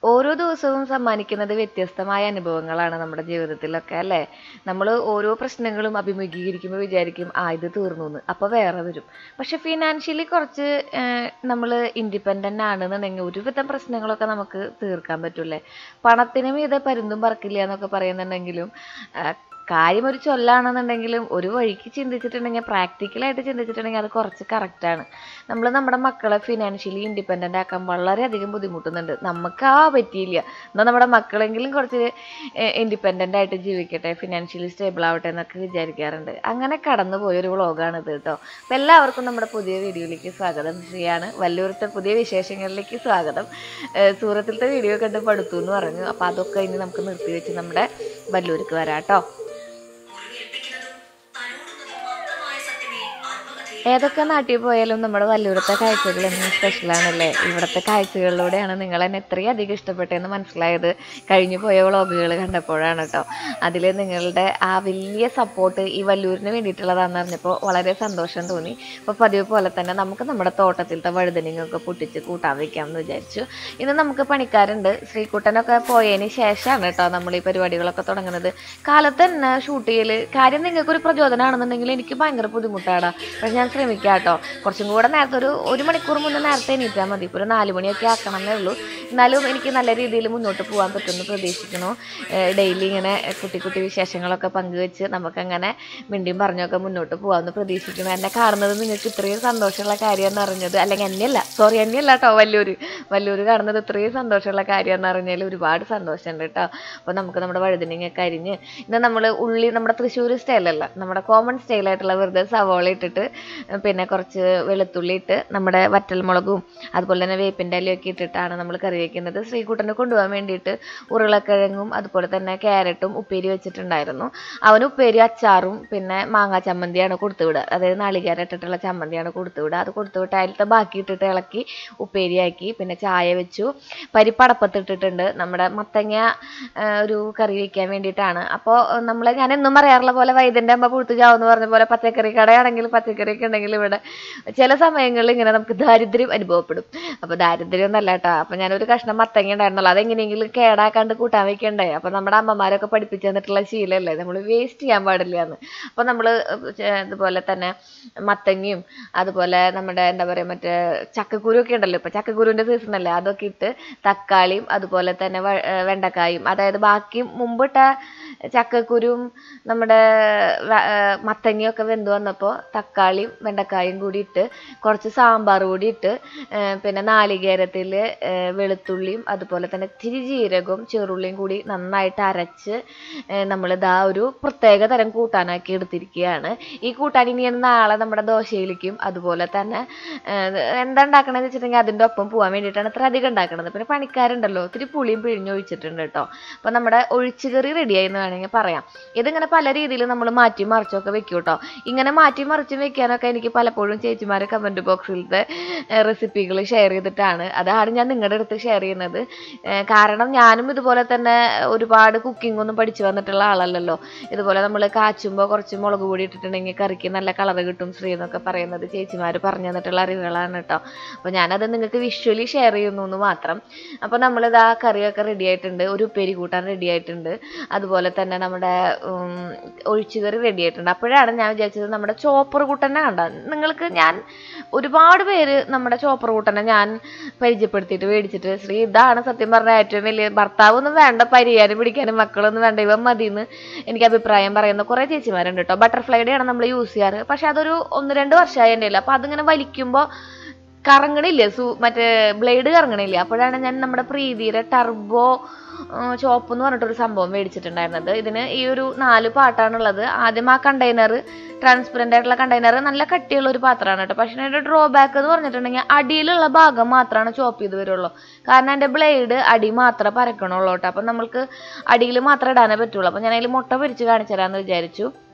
ഓരോ ദിവസവും സമ്മാനിക്കുന്നത് വ്യത്യസ്തമായ അനുഭവങ്ങളാണ് നമ്മുടെ ജീവിതത്തിലൊക്കെ അല്ലേ നമ്മൾ ഓരോ പ്രശ്നങ്ങളും അഭിമുഖീകരിക്കുമ്പോൾ വിചാരിക്കും ആ ഇത് തീർന്നു എന്ന് അപ്പോൾ വേറെ വരും പക്ഷെ ഫിനാൻഷ്യലി കുറച്ച് നമ്മൾ ഇൻഡിപെൻഡൻ്റ് ആണെന്നുണ്ടെങ്കിൽ ഒരുവിധം പ്രശ്നങ്ങളൊക്കെ നമുക്ക് തീർക്കാൻ പറ്റൂലേ പണത്തിന് മീതെ പരുന്തും പറക്കില്ല എന്നൊക്കെ പറയുന്നുണ്ടെങ്കിലും ആ, കാര്യം ഒരു ചൊല്ലാണെന്നുണ്ടെങ്കിലും ഒരു വഴിക്ക് ചിന്തിച്ചിട്ടുണ്ടെങ്കിൽ പ്രാക്ടിക്കലായിട്ട് ചിന്തിച്ചിട്ടുണ്ടെങ്കിൽ അത് കുറച്ച് കറക്റ്റാണ് നമ്മൾ നമ്മുടെ മക്കളെ ഫിനാൻഷ്യലി ഇൻഡിപെൻഡൻ്റ് ആക്കാൻ വളരെയധികം ബുദ്ധിമുട്ടുന്നുണ്ട് നമുക്ക് ആ പറ്റിയില്ല എന്നാൽ നമ്മുടെ മക്കളെങ്കിലും കുറച്ച് ഇൻഡിപെൻഡൻ്റ് ആയിട്ട് ജീവിക്കട്ടെ ഫിനാൻഷ്യലി സ്റ്റേബിൾ ആവട്ടെ എന്നൊക്കെ വിചാരിക്കാറുണ്ട് അങ്ങനെ കടന്നു പോയൊരു വ്ളോഗാണിത് കേട്ടോ അപ്പോൾ എല്ലാവർക്കും നമ്മുടെ പുതിയ വീഡിയോയിലേക്ക് സ്വാഗതം ശ്രീയാണ് വല്ലൂരത്തെ പുതിയ വിശേഷങ്ങളിലേക്ക് സ്വാഗതം ഏഹ് സൂറത്തിലത്തെ വീഡിയോ കണ്ട് പടുത്തു എന്ന് പറഞ്ഞു അപ്പോൾ അതൊക്കെ ഇനി നമുക്ക് നിർത്തി വെച്ച് നമ്മുടെ വല്ലൂർക്ക് വരാം കേട്ടോ മുറിവേൽപ്പിക്കുന്നതും തലോടുന്നതും മാത്രമായ സത്യമേ ആത്മകഥയിൽ ഏതൊക്കെ നാട്ടിൽ പോയാലും നമ്മുടെ വല്ലൂരത്തെ കാഴ്ചകൾ എന്നും സ്പെഷ്യലാണല്ലേ ഇവിടുത്തെ കാഴ്ചകളിലൂടെയാണ് നിങ്ങൾ എന്നെ ഇത്രയും അധികം ഇഷ്ടപ്പെട്ടതെന്ന് മനസ്സിലായത് കഴിഞ്ഞു പോയ വ്ളോഗുകൾ കണ്ടപ്പോഴാണ് കേട്ടോ അതിൽ നിങ്ങളുടെ ആ വലിയ സപ്പോർട്ട് ഈ വല്ലൂരിന് വേണ്ടിയിട്ടുള്ളതാണെന്ന് അറിഞ്ഞപ്പോൾ വളരെ സന്തോഷം തോന്നി അപ്പോൾ പതിവ് പോലെ തന്നെ നമുക്ക് നമ്മുടെ തോട്ടത്തിലത്തെ വഴുതനങ്ങയൊക്കെ പൊട്ടിച്ച് കൂട്ടാൻ വെക്കാമെന്ന് വിചാരിച്ചു ഇന്ന് നമുക്ക് പണിക്കാരുണ്ട് ശ്രീകുട്ടനൊക്കെ പോയതിന് ശേഷമാണ് കേട്ടോ നമ്മൾ ഈ പരിപാടികളൊക്കെ തുടങ്ങുന്നത് കാലത്ത് തന്നെ ഷൂട്ട് ചെയ്യൽ കാര്യം നിങ്ങൾക്കൊരു പ്രചോദനമാണെന്നുണ്ടെങ്കിൽ എനിക്ക് ഭയങ്കര ബുദ്ധിമുട്ടാണ് പക്ഷെ ഞാൻ ശ്രമിക്കാം കേട്ടോ കുറച്ചും കൂടെ നേരത്തെ ഒരു ഒരു മണിക്കൂർ മുന്നേ നേരത്തെ എണീറ്റാൽ മതി ഇപ്പോൾ ഒരു നാല് മണിയൊക്കെ ആക്കണം എന്നേ ഉള്ളൂ എന്നാലും എനിക്ക് നല്ല രീതിയിൽ മുന്നോട്ട് പോകാൻ പറ്റുമെന്ന് പ്രതീക്ഷിക്കുന്നു ഡെയിലി ഇങ്ങനെ കുട്ടി കുട്ടി വിശേഷങ്ങളൊക്കെ പങ്കുവെച്ച് നമുക്കങ്ങനെ മിണ്ടിയും പറഞ്ഞൊക്കെ മുന്നോട്ട് പോകാമെന്ന് പ്രതീക്ഷിക്കുന്നു എന്നെ കാണുന്നത് നിങ്ങൾക്ക് ഇത്രയും സന്തോഷമുള്ള കാര്യമെന്ന് അറിഞ്ഞത് അല്ലെങ്കിൽ എന്നെയല്ല സോറി എന്നെയല്ല കേട്ടോ വല്ലൂര് വല്ലൂര് കാണുന്നത് ഇത്രയും സന്തോഷമുള്ള കാര്യമെന്ന് അറിഞ്ഞാൽ ഒരുപാട് സന്തോഷമുണ്ട് കേട്ടോ അപ്പോൾ നമുക്ക് നമ്മുടെ വഴുതനങ്ങയൊക്കെ അരിഞ്ഞ് ഇന്ന് നമ്മൾ ഉള്ളി നമ്മുടെ തൃശ്ശൂർ സ്റ്റൈലല്ല നമ്മുടെ കോമൺ സ്റ്റൈലായിട്ടുള്ള വെറുതെ സവോള ഇട്ടിട്ട് പിന്നെ കുറച്ച് വെളുത്തുള്ളി ഇട്ട് നമ്മുടെ വറ്റൽമുളകും അതുപോലെ തന്നെ വേപ്പിൻ്റെ ഇലയൊക്കെ ഇട്ടിട്ടാണ് നമ്മൾ കറി വയ്ക്കുന്നത് ശ്രീകുട്ടനെ കൊണ്ടുപോകാൻ വേണ്ടിയിട്ട് ഉരുളക്കിഴങ്ങും അതുപോലെ തന്നെ ക്യാരറ്റും ഉപ്പേരി വെച്ചിട്ടുണ്ടായിരുന്നു അവന് ഉപ്പേരി അച്ചാറും പിന്നെ മാങ്ങാ ചമ്മന്തിയാണ് കൊടുത്തു വിടുക അതായത് നാളികേരം ഇട്ടിട്ടുള്ള ചമ്മന്തിയാണ് കൊടുത്തു വിടുക അത് കൊടുത്തു വിട്ട് അതിലത്തെ ബാക്കി ഇട്ടിട്ട് ഇളക്കി ഉപ്പേരിയാക്കി പിന്നെ ചായ വെച്ചു പരിപ്പടപ്പത്ത് ഇട്ടിട്ടുണ്ട് നമ്മുടെ മത്തങ്ങ ആ, ഒരു കറി വെക്കാൻ വേണ്ടിയിട്ടാണ് അപ്പോൾ നമ്മൾ ഞാൻ എന്നും പറയാറുള്ള പോലെ വൈദ്യൻ്റെ അമ്മ പുഴുത്തു ചാവെന്ന് പറഞ്ഞ പോലെ പച്ചക്കറി കടയാണെങ്കിൽ പച്ചക്കറി ഒക്കെ ഉണ്ടെങ്കിൽ ഇവിടെ ചില സമയങ്ങളിൽ ഇങ്ങനെ നമുക്ക് ദാരിദ്ര്യം അനുഭവപ്പെടും അപ്പോൾ ദാരിദ്ര്യം ഒന്നല്ല കേട്ടോ അപ്പോൾ ഞാനൊരു കഷ്ണം മത്തങ്ങ ഉണ്ടായിരുന്നല്ലോ അതെങ്ങനെയെങ്കിലും കേടാക്കാണ്ട് കൂട്ടാൻ വെക്കണ്ടേ അപ്പോൾ നമ്മുടെ അമ്മമാരൊക്കെ പഠിപ്പിച്ചു തന്നിട്ടുള്ള ശീലമല്ലേ നമ്മൾ വേസ്റ്റ് ചെയ്യാൻ പാടില്ല എന്ന് അപ്പോൾ നമ്മൾ ഇതുപോലെ തന്നെ മത്തങ്ങയും അതുപോലെ നമ്മുടെ എന്താ പറയുക മറ്റേ ചക്കക്കുരു ഒക്കെ ഉണ്ടല്ലോ ഇപ്പോൾ ചക്കക്കുരുവിൻ്റെ സീസൺ അല്ലേ അതൊക്കെ ഇട്ട് തക്കാളിയും അതുപോലെ തന്നെ വ- ഏർ വെണ്ടക്കായും അതായത് ബാക്കി മുമ്പിട്ട ചക്കക്കുരുവും നമ്മുടെ വ- ഏർ മത്തങ്ങയൊക്കെ വെന്ത് വന്നപ്പോൾ തക്കാളിയും വെണ്ടക്കായും കൂടി ഇട്ട് കുറച്ച് സാമ്പാർ കൂടി ഇട്ട് ഏർ പിന്നെ നാളികേരത്തിൽ വെളുത്തുള്ളിയും അതുപോലെ തന്നെ ഇത്തിരി ജീരകവും ചെറുള്ളിയും കൂടി നന്നായിട്ട് അരച്ച് നമ്മളിതാ ഒരു പ്രത്യേക തരം കൂട്ടാനാക്കി എടുത്തിരിക്കുകയാണ് ഈ കൂട്ടാൻ ഇനി ഞാൻ നാളെ നമ്മുടെ ദോശയിലേക്കും അതുപോലെ തന്നെ ഏർ എന്താ ഉണ്ടാക്കണമെന്ന് വെച്ചിട്ടുണ്ടെങ്കിൽ അതിൻ്റെ ഒപ്പം പോകാൻ വേണ്ടിയിട്ടാണ് ഇത്ര അധികം ഉണ്ടാക്കണത് പിന്നെ പണിക്കാരുണ്ടല്ലോ ഒത്തിരി പുളിയും പിഴിഞ്ഞൊഴിച്ചിട്ടുണ്ട് കേട്ടോ അപ്പോൾ നമ്മുടെ ഒഴിച്ചുകറി റെഡിയായി എന്ന് വേണമെങ്കിൽ പറയാം ഇതിങ്ങനെ പല രീതിയിൽ നമ്മൾ മാറ്റി മറിച്ചൊക്കെ വെക്കും കേട്ടോ ഇങ്ങനെ മാറ്റി മറിച്ചും വെക്കാനൊക്കെ എനിക്ക് പലപ്പോഴും ചേച്ചിമാരെ കമൻറ്റ് ബോക്സിലത്തെ റെസിപ്പികൾ ഷെയർ ചെയ്തിട്ടാണ് അതാണ് ഞാൻ നിങ്ങളുടെ അടുത്ത് ഷെയർ ചെയ്യുന്നത് ഏർ കാരണം ഞാനും ഇതുപോലെ തന്നെ ഒരുപാട് കുക്കിംഗ് ഒന്നും പഠിച്ചു വന്നിട്ടുള്ള ആളല്ലല്ലോ ഇതുപോലെ നമ്മൾ കാച്ചുമ്പോൾ കുറച്ച് മുളക് പൊടി ഇട്ടിട്ടുണ്ടെങ്കിൽ കറിക്ക് നല്ല കളർ കിട്ടും ശ്രീ എന്നൊക്കെ പറയുന്നത് ചേച്ചിമാർ പറഞ്ഞു തന്നിട്ടുള്ള അറിവുകളാണ് കേട്ടോ അപ്പോൾ ഞാനത് നിങ്ങൾക്ക് വിഷ്വലി ഷെയർ ചെയ്യുന്നു എന്ന് മാത്രം അപ്പോൾ നമ്മളിത് ആ കറിയൊക്കെ റെഡി ആയിട്ടുണ്ട് ഒരു ഉപ്പേരി കൂട്ടാൻ റെഡി ആയിട്ടുണ്ട് അതുപോലെ തന്നെ നമ്മുടെ ഉം, ഒഴിച്ചുകറി റെഡി ആയിട്ടുണ്ട് അപ്പോഴാണ് ഞാൻ വിചാരിച്ചത് നമ്മുടെ ചോപ്പർ കൂട്ടനെ കണ്ട നിങ്ങൾക്ക് ഞാൻ ഒരുപാട് പേര് നമ്മുടെ ചോപ്പർ കൂട്ടനെ ഞാൻ പരിചയപ്പെടുത്തിയിട്ട് മേടിച്ചിട്ട് ശ്രീ ഇതാണ് സത്യം പറഞ്ഞ ഏറ്റവും വലിയ ഭർത്താവൊന്നും വേണ്ട പരിഹാരം പിടിക്കാനും മക്കളൊന്നും വേണ്ട ഇവൻ മതിയെന്ന് എനിക്ക് അഭിപ്രായം പറയുന്ന കുറേ ചേച്ചിമാരുണ്ട് കേട്ടോ ബട്ടർഫ്ലൈയുടെ ആണ് നമ്മൾ യൂസ് ചെയ്യാറ് പക്ഷെ അതൊരു ഒന്ന് രണ്ട് വർഷമായി എൻ്റെ കയ്യിൽ അപ്പോൾ അതിങ്ങനെ വലിക്കുമ്പോൾ കറങ്ങണില്ലേ സു മറ്റേ ബ്ലേഡ് കറങ്ങണില്ലേ അപ്പോഴാണ് ഞാൻ നമ്മുടെ പ്രീതിയുടെ ടർബോ ചോപ്പ് എന്ന് പറഞ്ഞിട്ടൊരു സംഭവം മേടിച്ചിട്ടുണ്ടായിരുന്നത് ഇതിന് ഈ ഒരു നാല് പാട്ടാണുള്ളത് ആദ്യം ആ കണ്ടെയ്നർ ട്രാൻസ്പെറൻ്റ് ആയിട്ടുള്ള കണ്ടെയ്നർ നല്ല കട്ടിയുള്ള ഒരു പാത്രമാണ് കേട്ടോ പക്ഷേ അതിൻ്റെ ഡ്രോബാക്ക് എന്ന് പറഞ്ഞിട്ടുണ്ടെങ്കിൽ അടിയിലുള്ള ഭാഗം മാത്രമാണ് ചോപ്പ് ചെയ്ത് വരുള്ളൂ കാരണം എൻ്റെ ബ്ലേഡ് അടി മാത്രമേ പരക്കണുള്ളൂ കേട്ടോ അപ്പം നമ്മൾക്ക് അടിയിൽ മാത്രമേ ഇടാനേ പറ്റുള്ളൂ അപ്പം ഞാൻ അതിൽ മുട്ട പൊരിച്ച് കാണിച്ചു തരാമെന്ന് വിചാരിച്ചു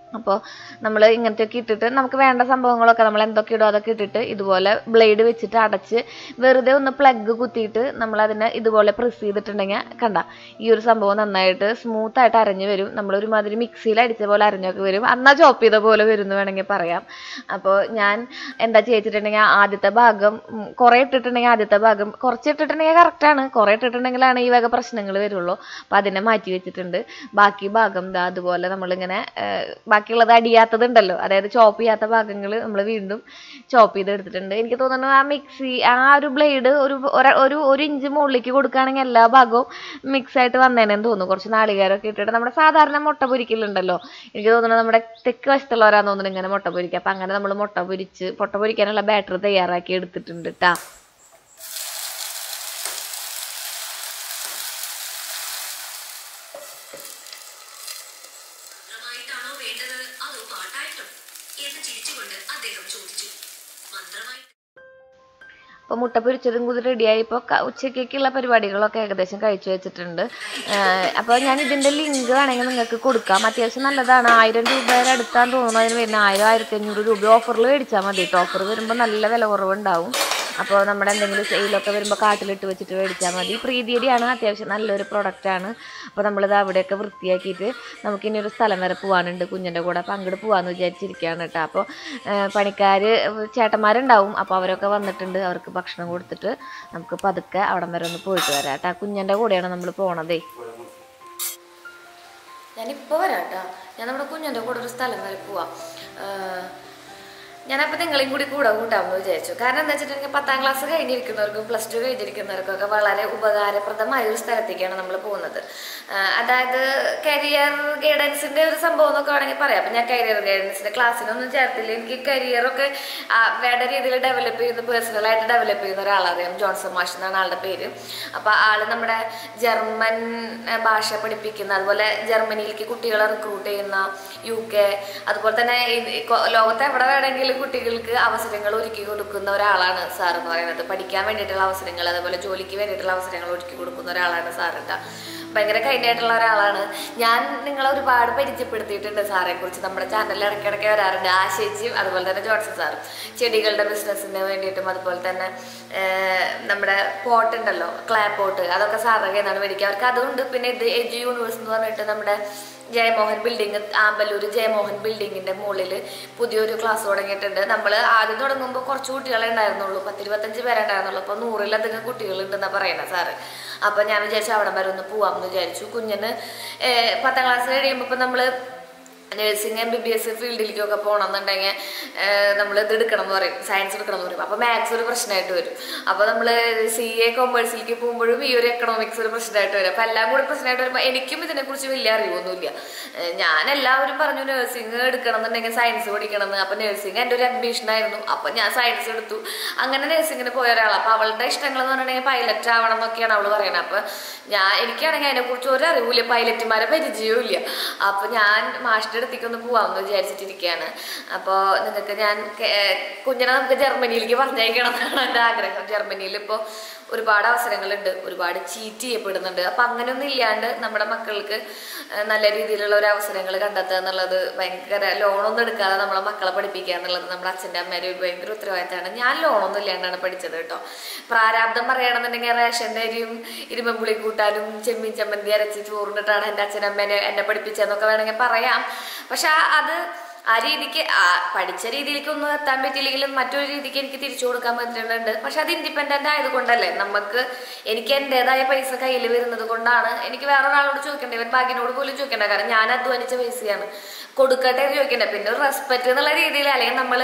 അപ്പോൾ നമ്മൾ ഇങ്ങനത്തെയൊക്കെ ഇട്ടിട്ട് നമുക്ക് വേണ്ട സംഭവങ്ങളൊക്കെ നമ്മൾ എന്തൊക്കെ ഇടും അതൊക്കെ ഇട്ടിട്ട് ഇതുപോലെ ബ്ലേഡ് വെച്ചിട്ട് അടച്ച് വെറുതെ ഒന്ന് പ്ലഗ് കുത്തിയിട്ട് നമ്മൾ അതിനെ ഇതുപോലെ പ്രസ് ചെയ്തിട്ടുണ്ടെങ്കിൽ കണ്ട ഈ ഒരു സംഭവം നന്നായിട്ട് സ്മൂത്ത് ആയിട്ട് അരഞ്ഞു വരും നമ്മൾ ഒരുമാതിരി മിക്സിയിൽ അടിച്ച പോലെ അരഞ്ഞൊക്കെ വരും അന്നാ ചോപ്പ് ചെയ്ത പോലെ വരും എന്ന് വേണമെങ്കിൽ പറയാം അപ്പോൾ ഞാൻ എന്താ ചെയ്തിട്ടുണ്ടെങ്കിൽ ആദ്യത്തെ ഭാഗം ഉം, കുറേ ഇട്ടിട്ടുണ്ടെങ്കിൽ ആദ്യത്തെ ഭാഗം കുറച്ച് ഇട്ടിട്ടുണ്ടെങ്കിൽ കറക്റ്റാണ് കുറേ ഇട്ടിട്ടുണ്ടെങ്കിലാണ് ഈ വക പ്രശ്നങ്ങൾ വരുള്ളൂ അപ്പോൾ അതിനെ മാറ്റി വെച്ചിട്ടുണ്ട് ബാക്കി ഭാഗം ദാ അതുപോലെ നമ്മളിങ്ങനെ ഏഹ്, ബാക്കിയുള്ളത് അടിയാത്തതുണ്ടല്ലോ അതായത് ചോപ്പ് ചെയ്യാത്ത ഭാഗങ്ങൾ നമ്മൾ വീണ്ടും ചോപ്പ് ചെയ്ത് എടുത്തിട്ടുണ്ട് എനിക്ക് തോന്നുന്നു ആ മിക്സി ആ ഒരു ബ്ലേഡ് ഒരു ഒര- ഒരു ഒരു ഇഞ്ച് മുകളിലേക്ക് കൊടുക്കുകയാണെങ്കിൽ എല്ലാ ഭാഗവും മിക്സ് ആയിട്ട് വന്നേനെന്ന് തോന്നുന്നു കുറച്ച് നാളികേരമൊക്കെ ഇട്ടിട്ട് നമ്മുടെ സാധാരണ മുട്ട പൊരിക്കലുണ്ടല്ലോ എനിക്ക് തോന്നുന്നു നമ്മുടെ തെക്ക് വശത്തുള്ളവരാന്ന് തോന്നുന്നു ഇങ്ങനെ മുട്ട പൊരിക്കുക അപ്പം അങ്ങനെ നമ്മൾ മുട്ട പൊരിച്ച് മുട്ട പൊരിക്കാനുള്ള ബാറ്റർ തയ്യാറാക്കി എടുത്തിട്ടുണ്ട് ട്ടാ മന്ത്രമായിട്ടാണോ വേണ്ടത് അതോ പാട്ടായിട്ടോ എന്ന് ചിരിച്ചുകൊണ്ട് അദ്ദേഹം ചോദിച്ചു മന്ത്രമായി അപ്പോൾ മുട്ട പൊരിച്ചതും കൂടി റെഡിയായി ഇപ്പോൾ ഉച്ചക്കേക്കുള്ള പരിപാടികളൊക്കെ ഏകദേശം കഴിച്ചു വെച്ചിട്ടുണ്ട് അപ്പോൾ ഞാൻ ഇതിൻ്റെ ലിങ്ക് വേണമെങ്കിൽ നിങ്ങൾക്ക് കൊടുക്കാം അത്യാവശ്യം നല്ലതാണ് ആയിരം രൂപയുടെ അടുത്താന്ന് തോന്നുന്നു അതിന് വരുന്ന ആയിരം ആയിരത്തി അഞ്ഞൂറ് രൂപ ഓഫറിൽ മേടിച്ചാൽ മതി കേട്ടോ ഓഫർ വരുമ്പോൾ നല്ല വില കുറവുണ്ടാവും അപ്പോൾ നമ്മുടെ എന്തെങ്കിലും സെയിലൊക്കെ വരുമ്പോൾ കാട്ടിലിട്ട് വെച്ചിട്ട് മേടിച്ചാൽ മതി പ്രീതിയടിയാണ് അത്യാവശ്യം നല്ലൊരു പ്രൊഡക്റ്റാണ് അപ്പോൾ നമ്മളിത് അവിടെയൊക്കെ വൃത്തിയാക്കിയിട്ട് നമുക്കിനി ഒരു സ്ഥലം വരെ പോകാനുണ്ട് കുഞ്ഞിൻ്റെ കൂടെ അപ്പോൾ അങ്ങോട്ട് പോകാമെന്ന് വിചാരിച്ചിരിക്കുകയാണ് കേട്ടോ അപ്പോൾ പണിക്കാർ ചേട്ടന്മാരുണ്ടാവും അപ്പോൾ അവരൊക്കെ വന്നിട്ടുണ്ട് അവർക്ക് ഭക്ഷണം കൊടുത്തിട്ട് നമുക്ക് പതുക്കെ അവിടം വരെ ഒന്ന് പോയിട്ട് വരാം കേട്ടോ കുഞ്ഞിൻ്റെ കൂടെയാണ് നമ്മൾ പോണതേ ഞാനിപ്പോൾ വരാം കേട്ടോ ഞാൻ നമ്മുടെ കുഞ്ഞിൻ്റെ കൂടെ ഒരു സ്ഥലം വരെ പോവാം ഞാനപ്പോൾ നിങ്ങളെയും കൂടി കൂടെ കൂട്ടാമെന്ന് വിചാരിച്ചു കാരണം എന്താ വെച്ചിട്ടുണ്ടെങ്കിൽ പത്താം ക്ലാസ് കഴിഞ്ഞിരിക്കുന്നവർക്കും പ്ലസ് ടു കഴിഞ്ഞിരിക്കുന്നവർക്കൊക്കെ വളരെ ഉപകാരപ്രദമായ ഒരു സ്ഥലത്തേക്കാണ് നമ്മൾ പോകുന്നത് ആഹ് അതായത് കരിയർ ഗൈഡൻസിന്റെ ഒരു സംഭവം എന്നൊക്കെ വേണമെങ്കിൽ പറയാം അപ്പം ഞാൻ കരിയർ ഗൈഡൻസിന്റെ ക്ലാസ്സിനൊന്നും ചേർത്തില്ല എനിക്ക് കരിയറൊക്കെ വേണ്ട രീതിയിൽ ഡെവലപ്പ് ചെയ്യുന്ന പേഴ്സണലായിട്ട് ഡെവലപ്പ് ചെയ്യുന്ന ഒരാളറിയാം ജോൺസൺ മാഷ് എന്നാണ് ആളുടെ പേര് അപ്പോൾ ആള് നമ്മുടെ ജർമ്മൻ ആ, ഭാഷ പഠിപ്പിക്കുന്ന അതുപോലെ ജർമ്മനിയിലേക്ക് കുട്ടികളെ റിക്രൂട്ട് ചെയ്യുന്ന യു കെ അതുപോലെ തന്നെ ഈ- ഈ കൊ- ലോകത്ത് എവിടെ വേണമെങ്കിലും കുട്ടികൾക്ക് അവസരങ്ങൾ ഒരുക്കി കൊടുക്കുന്ന ഒരാളാണ് സാർ എന്ന് പറയുന്നത് പഠിക്കാൻ വേണ്ടിയിട്ടുള്ള അവസരങ്ങൾ അതുപോലെ ജോലിക്ക് വേണ്ടിയിട്ടുള്ള അവസരങ്ങൾ ഒരുക്കി കൊടുക്കുന്ന ഒരാളാണ് സാർ കേട്ടോ ഭയങ്കര കൈൻഡായിട്ടുള്ള ഒരാളാണ് ഞാൻ നിങ്ങളെ ഒരുപാട് പരിചയപ്പെടുത്തിയിട്ടുണ്ട് സാറെ കുറിച്ച് നമ്മുടെ ചാനലിൽ ഇടയ്ക്കിടയ്ക്ക് വരാറുണ്ട് ആശയിച്ചും അതുപോലെ തന്നെ ജോൺസൺ സാറും ചെടികളുടെ ബിസിനസ്സിന് വേണ്ടിയിട്ടും അതുപോലെ തന്നെ ഏർ, നമ്മുടെ പോട്ട് ഉണ്ടല്ലോ ക്ലേ പോട്ട് അതൊക്കെ സാറിൻ്റെ കയ്യിൽ നിന്നാണ് മേടിക്കുക അവർക്ക് അതുകൊണ്ട് പിന്നെ ഇത് എജു യൂണിവേഴ്സ് എന്ന് പറഞ്ഞിട്ട് നമ്മുടെ ജയമോഹൻ ബിൽഡിംഗ് ആമ്പല്ലൂർ ജയമോഹൻ ബിൽഡിങ്ങിന്റെ മുകളിൽ പുതിയൊരു ക്ലാസ് തുടങ്ങിയിട്ടുണ്ട് നമ്മൾ ആദ്യം തുടങ്ങുമ്പോൾ കുറച്ച് കുട്ടികളെ ഉണ്ടായിരുന്നുള്ളൂ പത്തിരുപത്തഞ്ച് പേരെ ഉണ്ടായിരുന്നുള്ളൂ അപ്പോൾ നൂറിലധികം കുട്ടികളുണ്ടെന്നാണ് പറയുന്നത് സാറ് അപ്പോൾ ഞാൻ വിചാരിച്ചു അവിടെ വരെ ഒന്ന് പോവാമെന്ന് വിചാരിച്ചു കുഞ്ഞിന് ഏഹ്, പത്താം ക്ലാസ് കഴിയുമ്പോൾ ഇപ്പം നമ്മൾ nursing M B B S ഫീൽഡിലേക്കൊക്കെ പോകണമെന്നുണ്ടെങ്കിൽ നമ്മൾ ഇത് എടുക്കണം എന്ന് പറയും സയൻസ് എടുക്കണം എന്ന് പറയും അപ്പോൾ മാത്സ് ഒരു പ്രശ്നമായിട്ട് വരും അപ്പോൾ നമ്മൾ സി എ കൊമേഴ്സിലേക്ക് പോകുമ്പോഴും ഈ ഒരു എക്കണോമിക്സ് ഒരു പ്രശ്നമായിട്ട് വരും അപ്പോൾ എല്ലാം കൂടി പ്രശ്നമായിട്ട് വരുമ്പോൾ എനിക്കും ഇതിനെക്കുറിച്ച് വലിയ അറിവൊന്നുമില്ല ഏഹ് ഞാൻ എല്ലാവരും പറഞ്ഞു നഴ്സിംഗ് എടുക്കണം എന്നുണ്ടെങ്കിൽ സയൻസ് പഠിക്കണം എന്ന് അപ്പോൾ നഴ്സിംഗ് എൻ്റെ ഒരു അഡ്മിഷൻ ആയിരുന്നു അപ്പോൾ ഞാൻ സയൻസ് എടുത്തു അങ്ങനെ നഴ്സിങ്ങിന് പോയ ഒരാളാണ് അപ്പോൾ അവളുടെ ഇഷ്ടങ്ങൾ എന്ന് പറഞ്ഞിട്ടുണ്ടെങ്കിൽ പൈലറ്റ് ആവണം എന്നൊക്കെയാണ് അവൾ പറയുന്നത് അപ്പോൾ ഞാൻ എനിക്കാണെങ്കിൽ അതിനെക്കുറിച്ച് ഒരു അറിവില്ല പൈലറ്റുമാരെ പരിചയവും ഇല്ല അപ്പോൾ ഞാൻ മാഷിൻ്റെ അടുത്തേക്ക് ഒന്ന് പോവാമെന്ന് വിചാരിച്ചിട്ടിരിക്കുകയാണ് അപ്പോൾ നിങ്ങൾക്ക് ഞാൻ കേ- കുഞ്ഞിനെ നമുക്ക് ജർമ്മനിയിലേക്ക് പറഞ്ഞയക്കണം എന്നാണ് എൻ്റെ ആഗ്രഹം ജർമ്മനിയിൽ ഇപ്പോൾ ഒരുപാട് അവസരങ്ങളുണ്ട് ഒരുപാട് ചീറ്റ് ചെയ്യപ്പെടുന്നുണ്ട് അപ്പം അങ്ങനെയൊന്നും ഇല്ലാണ്ട് നമ്മുടെ മക്കൾക്ക് ഏഹ്, നല്ല രീതിയിലുള്ള ഒരു അവസരങ്ങൾ കണ്ടെത്തുക എന്നുള്ളത് ഭയങ്കര ലോണൊന്നും എടുക്കാതെ നമ്മളെ മക്കളെ പഠിപ്പിക്കുക എന്നുള്ളത് നമ്മുടെ അച്ഛൻ്റെ അമ്മയുടെ ഒരു ഭയങ്കര ഉത്തരവാദിത്തമാണ് ഞാൻ ലോണൊന്നും ഇല്ലാണ്ടാണ് പഠിച്ചത് കേട്ടോ പ്രാരാബ്ദം പറയണമെന്നുണ്ടെങ്കിൽ റേഷൻ്റെ അരിയും ഇരുമ്പുളി കൂട്ടാനും ചെമ്മീൻ ചമ്മന്തി അരച്ച് ചോറിനിട്ടാണ് എൻ്റെ അച്ഛനമ്മേനെ എന്നെ പഠിപ്പിച്ചതെന്നൊക്കെ വേണമെങ്കിൽ പറയാം പക്ഷെ ആ- അത് ആ രീതിക്ക് ആ പഠിച്ച രീതിയിലേക്ക് ഒന്നും എത്താൻ പറ്റിയില്ലെങ്കിലും മറ്റൊരു രീതിക്ക് എനിക്ക് തിരിച്ചു കൊടുക്കാൻ പറ്റുന്നുണ്ട് പക്ഷെ അത് ഇൻഡിപെൻഡന്റ് ആയതുകൊണ്ടല്ലേ നമുക്ക് എനിക്ക് എൻ്റെതായ പൈസ കയ്യിൽ വരുന്നത് കൊണ്ടാണ് എനിക്ക് വേറെ ഒരാളോട് ചോദിക്കേണ്ട ഇവൻ ഭാഗ്യനോട് പോലും ചോദിക്കേണ്ട കാരണം ഞാൻ അധ്വാനിച്ച പൈസയാണ് കൊടുക്കട്ടെ എന്ന് ചോദിക്കണ്ട പിന്നെ ഒരു റെസ്പെക്ട് എന്നുള്ള രീതിയിൽ അല്ലെങ്കിൽ നമ്മൾ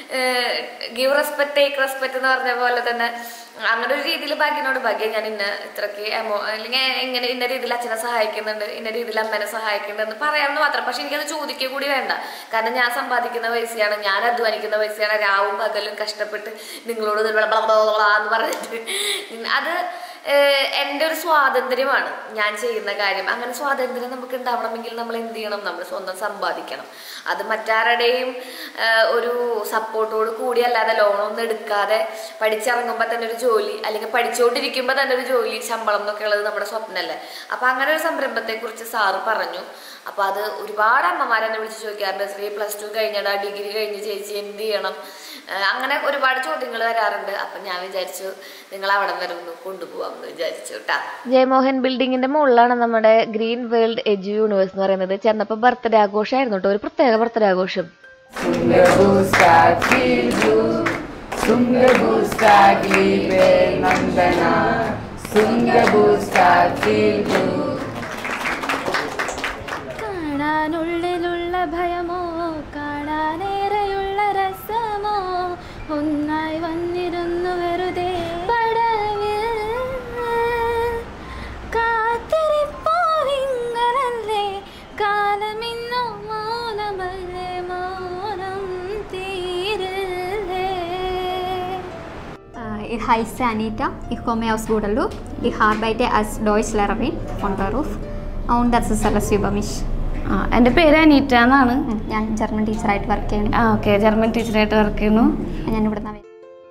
ഗീവ് റെസ്പെക്ട് ടേക്ക് റെസ്പെക്ട് എന്ന് പറഞ്ഞ പോലെ തന്നെ അങ്ങനെ ഒരു രീതിയിൽ ഭാഗ്യനോട് ഭാഗ്യം ഞാൻ ഇന്ന ഇത്രയ്ക്ക് എമോ അല്ലെങ്കിൽ ഇങ്ങനെ ഇന്ന രീതിയിൽ അച്ഛനെ സഹായിക്കുന്നുണ്ട് ഇന്ന രീതിയിൽ അമ്മേനെ സഹായിക്കുന്നുണ്ട് എന്ന് പറയാമെന്ന് മാത്രം പക്ഷെ എനിക്കത് ചോദിക്കുക കൂടി വേണ്ട കാരണം ഞാൻ സമ്പാദിക്കുന്ന പൈസയാണ് ഞാൻ അധ്വാനിക്കുന്ന പൈസയാണ് രാവും പകലും കഷ്ടപ്പെട്ട് നിങ്ങളോട് ഇത് ബ്ല ബ്ല ബ്ല ബ്ല എന്ന് പറഞ്ഞിട്ട് അത് ഏഹ് എൻ്റെ ഒരു സ്വാതന്ത്ര്യമാണ് ഞാൻ ചെയ്യുന്ന കാര്യം അങ്ങനെ സ്വാതന്ത്ര്യം നമുക്ക് ഉണ്ടാവണമെങ്കിൽ നമ്മൾ എന്ത് ചെയ്യണം നമ്മൾ സ്വന്തം സമ്പാദിക്കണം അത് മറ്റാരുടെയും ഏഹ് ഒരു സപ്പോർട്ടോട് കൂടി അല്ലാതെ ലോണൊന്നും എടുക്കാതെ പഠിച്ചിറങ്ങുമ്പോൾ തന്നെ ഒരു ജോലി അല്ലെങ്കിൽ പഠിച്ചുകൊണ്ടിരിക്കുമ്പോൾ തന്നെ ഒരു ജോലി ശമ്പളം എന്നൊക്കെ ഉള്ളത് നമ്മുടെ സ്വപ്നമല്ലേ അപ്പം അങ്ങനെ ഒരു സംരംഭത്തെക്കുറിച്ച് സാറ് പറഞ്ഞു അപ്പോൾ അത് ഒരുപാട് അമ്മമാരെന്നെ വിളിച്ച് ചോദിക്കാറുണ്ട് ശ്രീ പ്ലസ് ടു കഴിഞ്ഞടാ ഡിഗ്രി കഴിഞ്ഞ് ചേച്ചി എന്ത് ചെയ്യണം ഏഹ് അങ്ങനെ ഒരുപാട് ചോദ്യങ്ങൾ വരാറുണ്ട് അപ്പം ഞാൻ വിചാരിച്ചു നിങ്ങൾ അവിടെ വരെ ഒന്ന് കൊണ്ടുപോകാമെന്ന് വിചാരിച്ചു കേട്ടാ ജയമോഹൻ ബിൽഡിങ്ങിന്റെ മുകളിലാണ് നമ്മുടെ ഗ്രീൻ വേൾഡ് എജു യൂണിവേഴ്സ് എന്ന് പറയുന്നത് ചെന്നപ്പോൾ ബർത്ത്ഡേ ആഘോഷമായിരുന്നു കേട്ടോ ഒരു പ്രത്യേക ബർത്ത്ഡേ ആഘോഷം Tungabuska Tilbu, Tungabuska Glibe Nandana, Tungabuska Tilbu. കാണാനുള്ളിലുള്ള ഭയമോ കാണാനേറെയുള്ള രസമോ ഒന്നായി വന്നിരുന്നു വെറുതെ പടവിൽ കാത്തിരിപ്പോവിങ്ങനല്ലേ കാലമിന്നോ മൗനമല്ലേ മൗനം തീരല്ലേ Äh, Ich heiße Anita, ich komme aus Guadeloupe. Ich arbeite als Deutschlehrerin von Beruf und das ist alles über mich. ആ എൻ്റെ പേര് അനീറ്റ എന്നാണ് ഉം, ഞാൻ ജർമ്മൻ ടീച്ചറായിട്ട് വർക്ക് ചെയ്യുന്നു ആ ഓക്കെ ജർമ്മൻ ടീച്ചറായിട്ട് വർക്ക് ചെയ്യുന്നു ഞാൻ ഇവിടുന്ന് വ-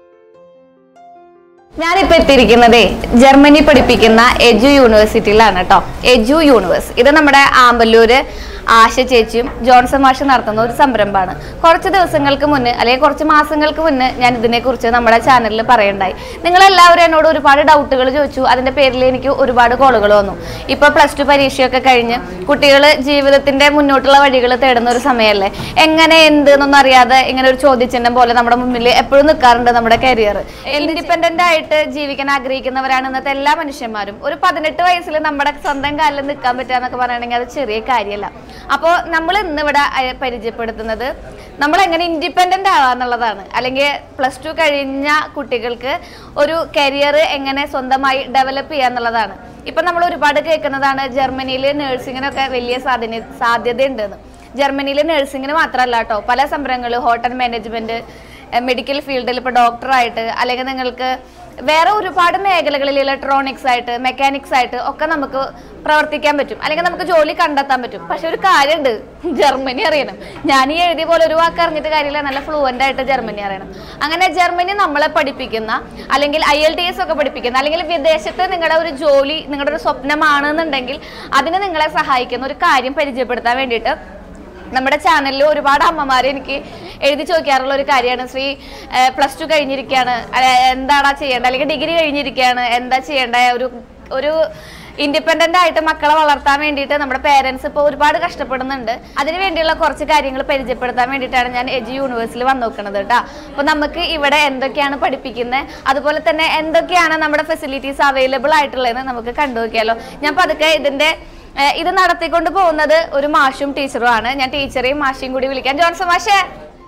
ഞാനിപ്പോ എത്തിയിരിക്കുന്നതേ ജർമ്മനി പഠിപ്പിക്കുന്ന എജു യൂണിവേഴ്സിറ്റിയിലാണ് കേട്ടോ എജു യൂണിവേഴ്സ് ഇത് നമ്മുടെ ആമ്പല്ലൂര് ആശ ചേച്ചിയും ജോൺസൺ മാഷ് നടത്തുന്ന ഒരു സംരംഭമാണ് കുറച്ച് ദിവസങ്ങൾക്ക് മുന്നേ അല്ലെങ്കിൽ കുറച്ച് മാസങ്ങൾക്ക് മുന്നേ ഞാൻ ഇതിനെക്കുറിച്ച് നമ്മുടെ ചാനലിൽ പറയണ്ടായി നിങ്ങളെല്ലാവരും എന്നോട് ഒരുപാട് ഡൗട്ടുകൾ ചോദിച്ചു അതിന്റെ പേരിൽ എനിക്ക് ഒരുപാട് കോളുകൾ വന്നു ഇപ്പൊ പ്ലസ് ടു പരീക്ഷയൊക്കെ കഴിഞ്ഞ് കുട്ടികൾ ജീവിതത്തിന്റെ മുന്നോട്ടുള്ള വഴികൾ തേടുന്ന ഒരു സമയമല്ലേ എങ്ങനെ എന്ത് എന്നൊന്നും അറിയാതെ ഇങ്ങനെ ഒരു ചോദ്യചിഹ്നം പോലെ നമ്മുടെ മുന്നിൽ എപ്പോഴും നിൽക്കാറുണ്ട് നമ്മുടെ കരിയർ ഇൻഡിപെൻഡന്റ് ആയിട്ട് ജീവിക്കാൻ ആഗ്രഹിക്കുന്നവരാണ് ഇന്നത്തെ എല്ലാ മനുഷ്യന്മാരും ഒരു പതിനെട്ട് വയസ്സിൽ നമ്മുടെ സ്വന്തം കാലിൽ നിൽക്കാൻ പറ്റുക എന്നൊക്കെ പറയുകയാണെങ്കിൽ അത് ചെറിയ കാര്യമല്ല അപ്പോൾ നമ്മൾ ഇന്നിവിടെ അയ- പരിചയപ്പെടുത്തുന്നത് നമ്മൾ എങ്ങനെ ഇൻഡിപെൻഡന്റ് ആവാന്നുള്ളതാണ് അല്ലെങ്കിൽ പ്ലസ് ടു കഴിഞ്ഞ കുട്ടികൾക്ക് ഒരു കരിയർ എങ്ങനെ സ്വന്തമായി ഡെവലപ്പ് ചെയ്യുക എന്നുള്ളതാണ് ഇപ്പൊ നമ്മൾ ഒരുപാട് കേൾക്കുന്നതാണ് ജർമ്മനിയിൽ നഴ്സിങ്ങിനൊക്കെ വലിയ സാധ്യത സാധ്യതയുണ്ടെന്ന് ജർമ്മനിയിൽ നഴ്സിങ്ങിന് മാത്രമല്ല കേട്ടോ പല സംരംഭങ്ങൾ ഹോട്ടൽ മാനേജ്മെന്റ് മെഡിക്കൽ ഫീൽഡിൽ ഇപ്പോൾ ഡോക്ടറായിട്ട് അല്ലെങ്കിൽ നിങ്ങൾക്ക് വേറെ ഒരുപാട് മേഖലകളിൽ ഇലക്ട്രോണിക്സ് ആയിട്ട് മെക്കാനിക്സ് ആയിട്ട് ഒക്കെ നമുക്ക് പ്രവർത്തിക്കാൻ പറ്റും അല്ലെങ്കിൽ നമുക്ക് ജോലി കണ്ടെത്താൻ പറ്റും പക്ഷെ ഒരു കാര്യമുണ്ട് ജർമ്മനി അറിയണം ഞാൻ ഈ എഴുതിയ പോലെ ഒരു വാക്ക് അറിഞ്ഞിട്ട് കാര്യമില്ല നല്ല ഫ്ലുവൻ്റ് ആയിട്ട് ജർമ്മനി അറിയണം അങ്ങനെ ജർമ്മനി നമ്മളെ പഠിപ്പിക്കുന്ന അല്ലെങ്കിൽ ഐ എൽ ടി എസ് ഒക്കെ പഠിപ്പിക്കുന്ന അല്ലെങ്കിൽ വിദേശത്ത് നിങ്ങളുടെ ഒരു ജോലി നിങ്ങളുടെ ഒരു സ്വപ്നമാണെന്നുണ്ടെങ്കിൽ അതിന് നിങ്ങളെ സഹായിക്കുന്ന ഒരു കാര്യം പരിചയപ്പെടുത്താൻ വേണ്ടിയിട്ട് നമ്മുടെ ചാനലിൽ ഒരുപാട് അമ്മമാർ എനിക്ക് എഴുതി ചോദിക്കാറുള്ള ഒരു കാര്യമാണ് ശ്രീ പ്ലസ് ടു കഴിഞ്ഞിരിക്കുകയാണ് അല്ല, എന്താടാ ചെയ്യേണ്ടത് അല്ലെങ്കിൽ ഡിഗ്രി കഴിഞ്ഞിരിക്കുകയാണ് എന്താ ചെയ്യേണ്ട ഒരു ഒരു ഇൻഡിപെൻഡന്റ് ആയിട്ട് മക്കളെ വളർത്താൻ വേണ്ടിയിട്ട് നമ്മുടെ പേരൻസ് ഇപ്പോൾ ഒരുപാട് കഷ്ടപ്പെടുന്നുണ്ട് അതിന് വേണ്ടിയുള്ള കുറച്ച് കാര്യങ്ങൾ പരിചയപ്പെടുത്താൻ വേണ്ടിയിട്ടാണ് ഞാൻ എജു യൂണിവേഴ്സിൽ വന്നു നോക്കുന്നത് കേട്ടോ അപ്പോൾ നമുക്ക് ഇവിടെ എന്തൊക്കെയാണ് പഠിപ്പിക്കുന്നത് അതുപോലെ തന്നെ എന്തൊക്കെയാണ് നമ്മുടെ ഫെസിലിറ്റീസ് അവൈലബിൾ ആയിട്ടുള്ളതെന്ന് നമുക്ക് കണ്ടു നോക്കിയാലോ ഞാൻ പതുക്കെ ഇതിന്റെ ഏഹ് ഇത് നടത്തിക്കൊണ്ട് പോകുന്നത് ഒരു മാഷും ടീച്ചറും ആണ് ഞാൻ ടീച്ചറെയും മാഷയും കൂടി വിളിക്കാം ജോൺസൺ മാഷേ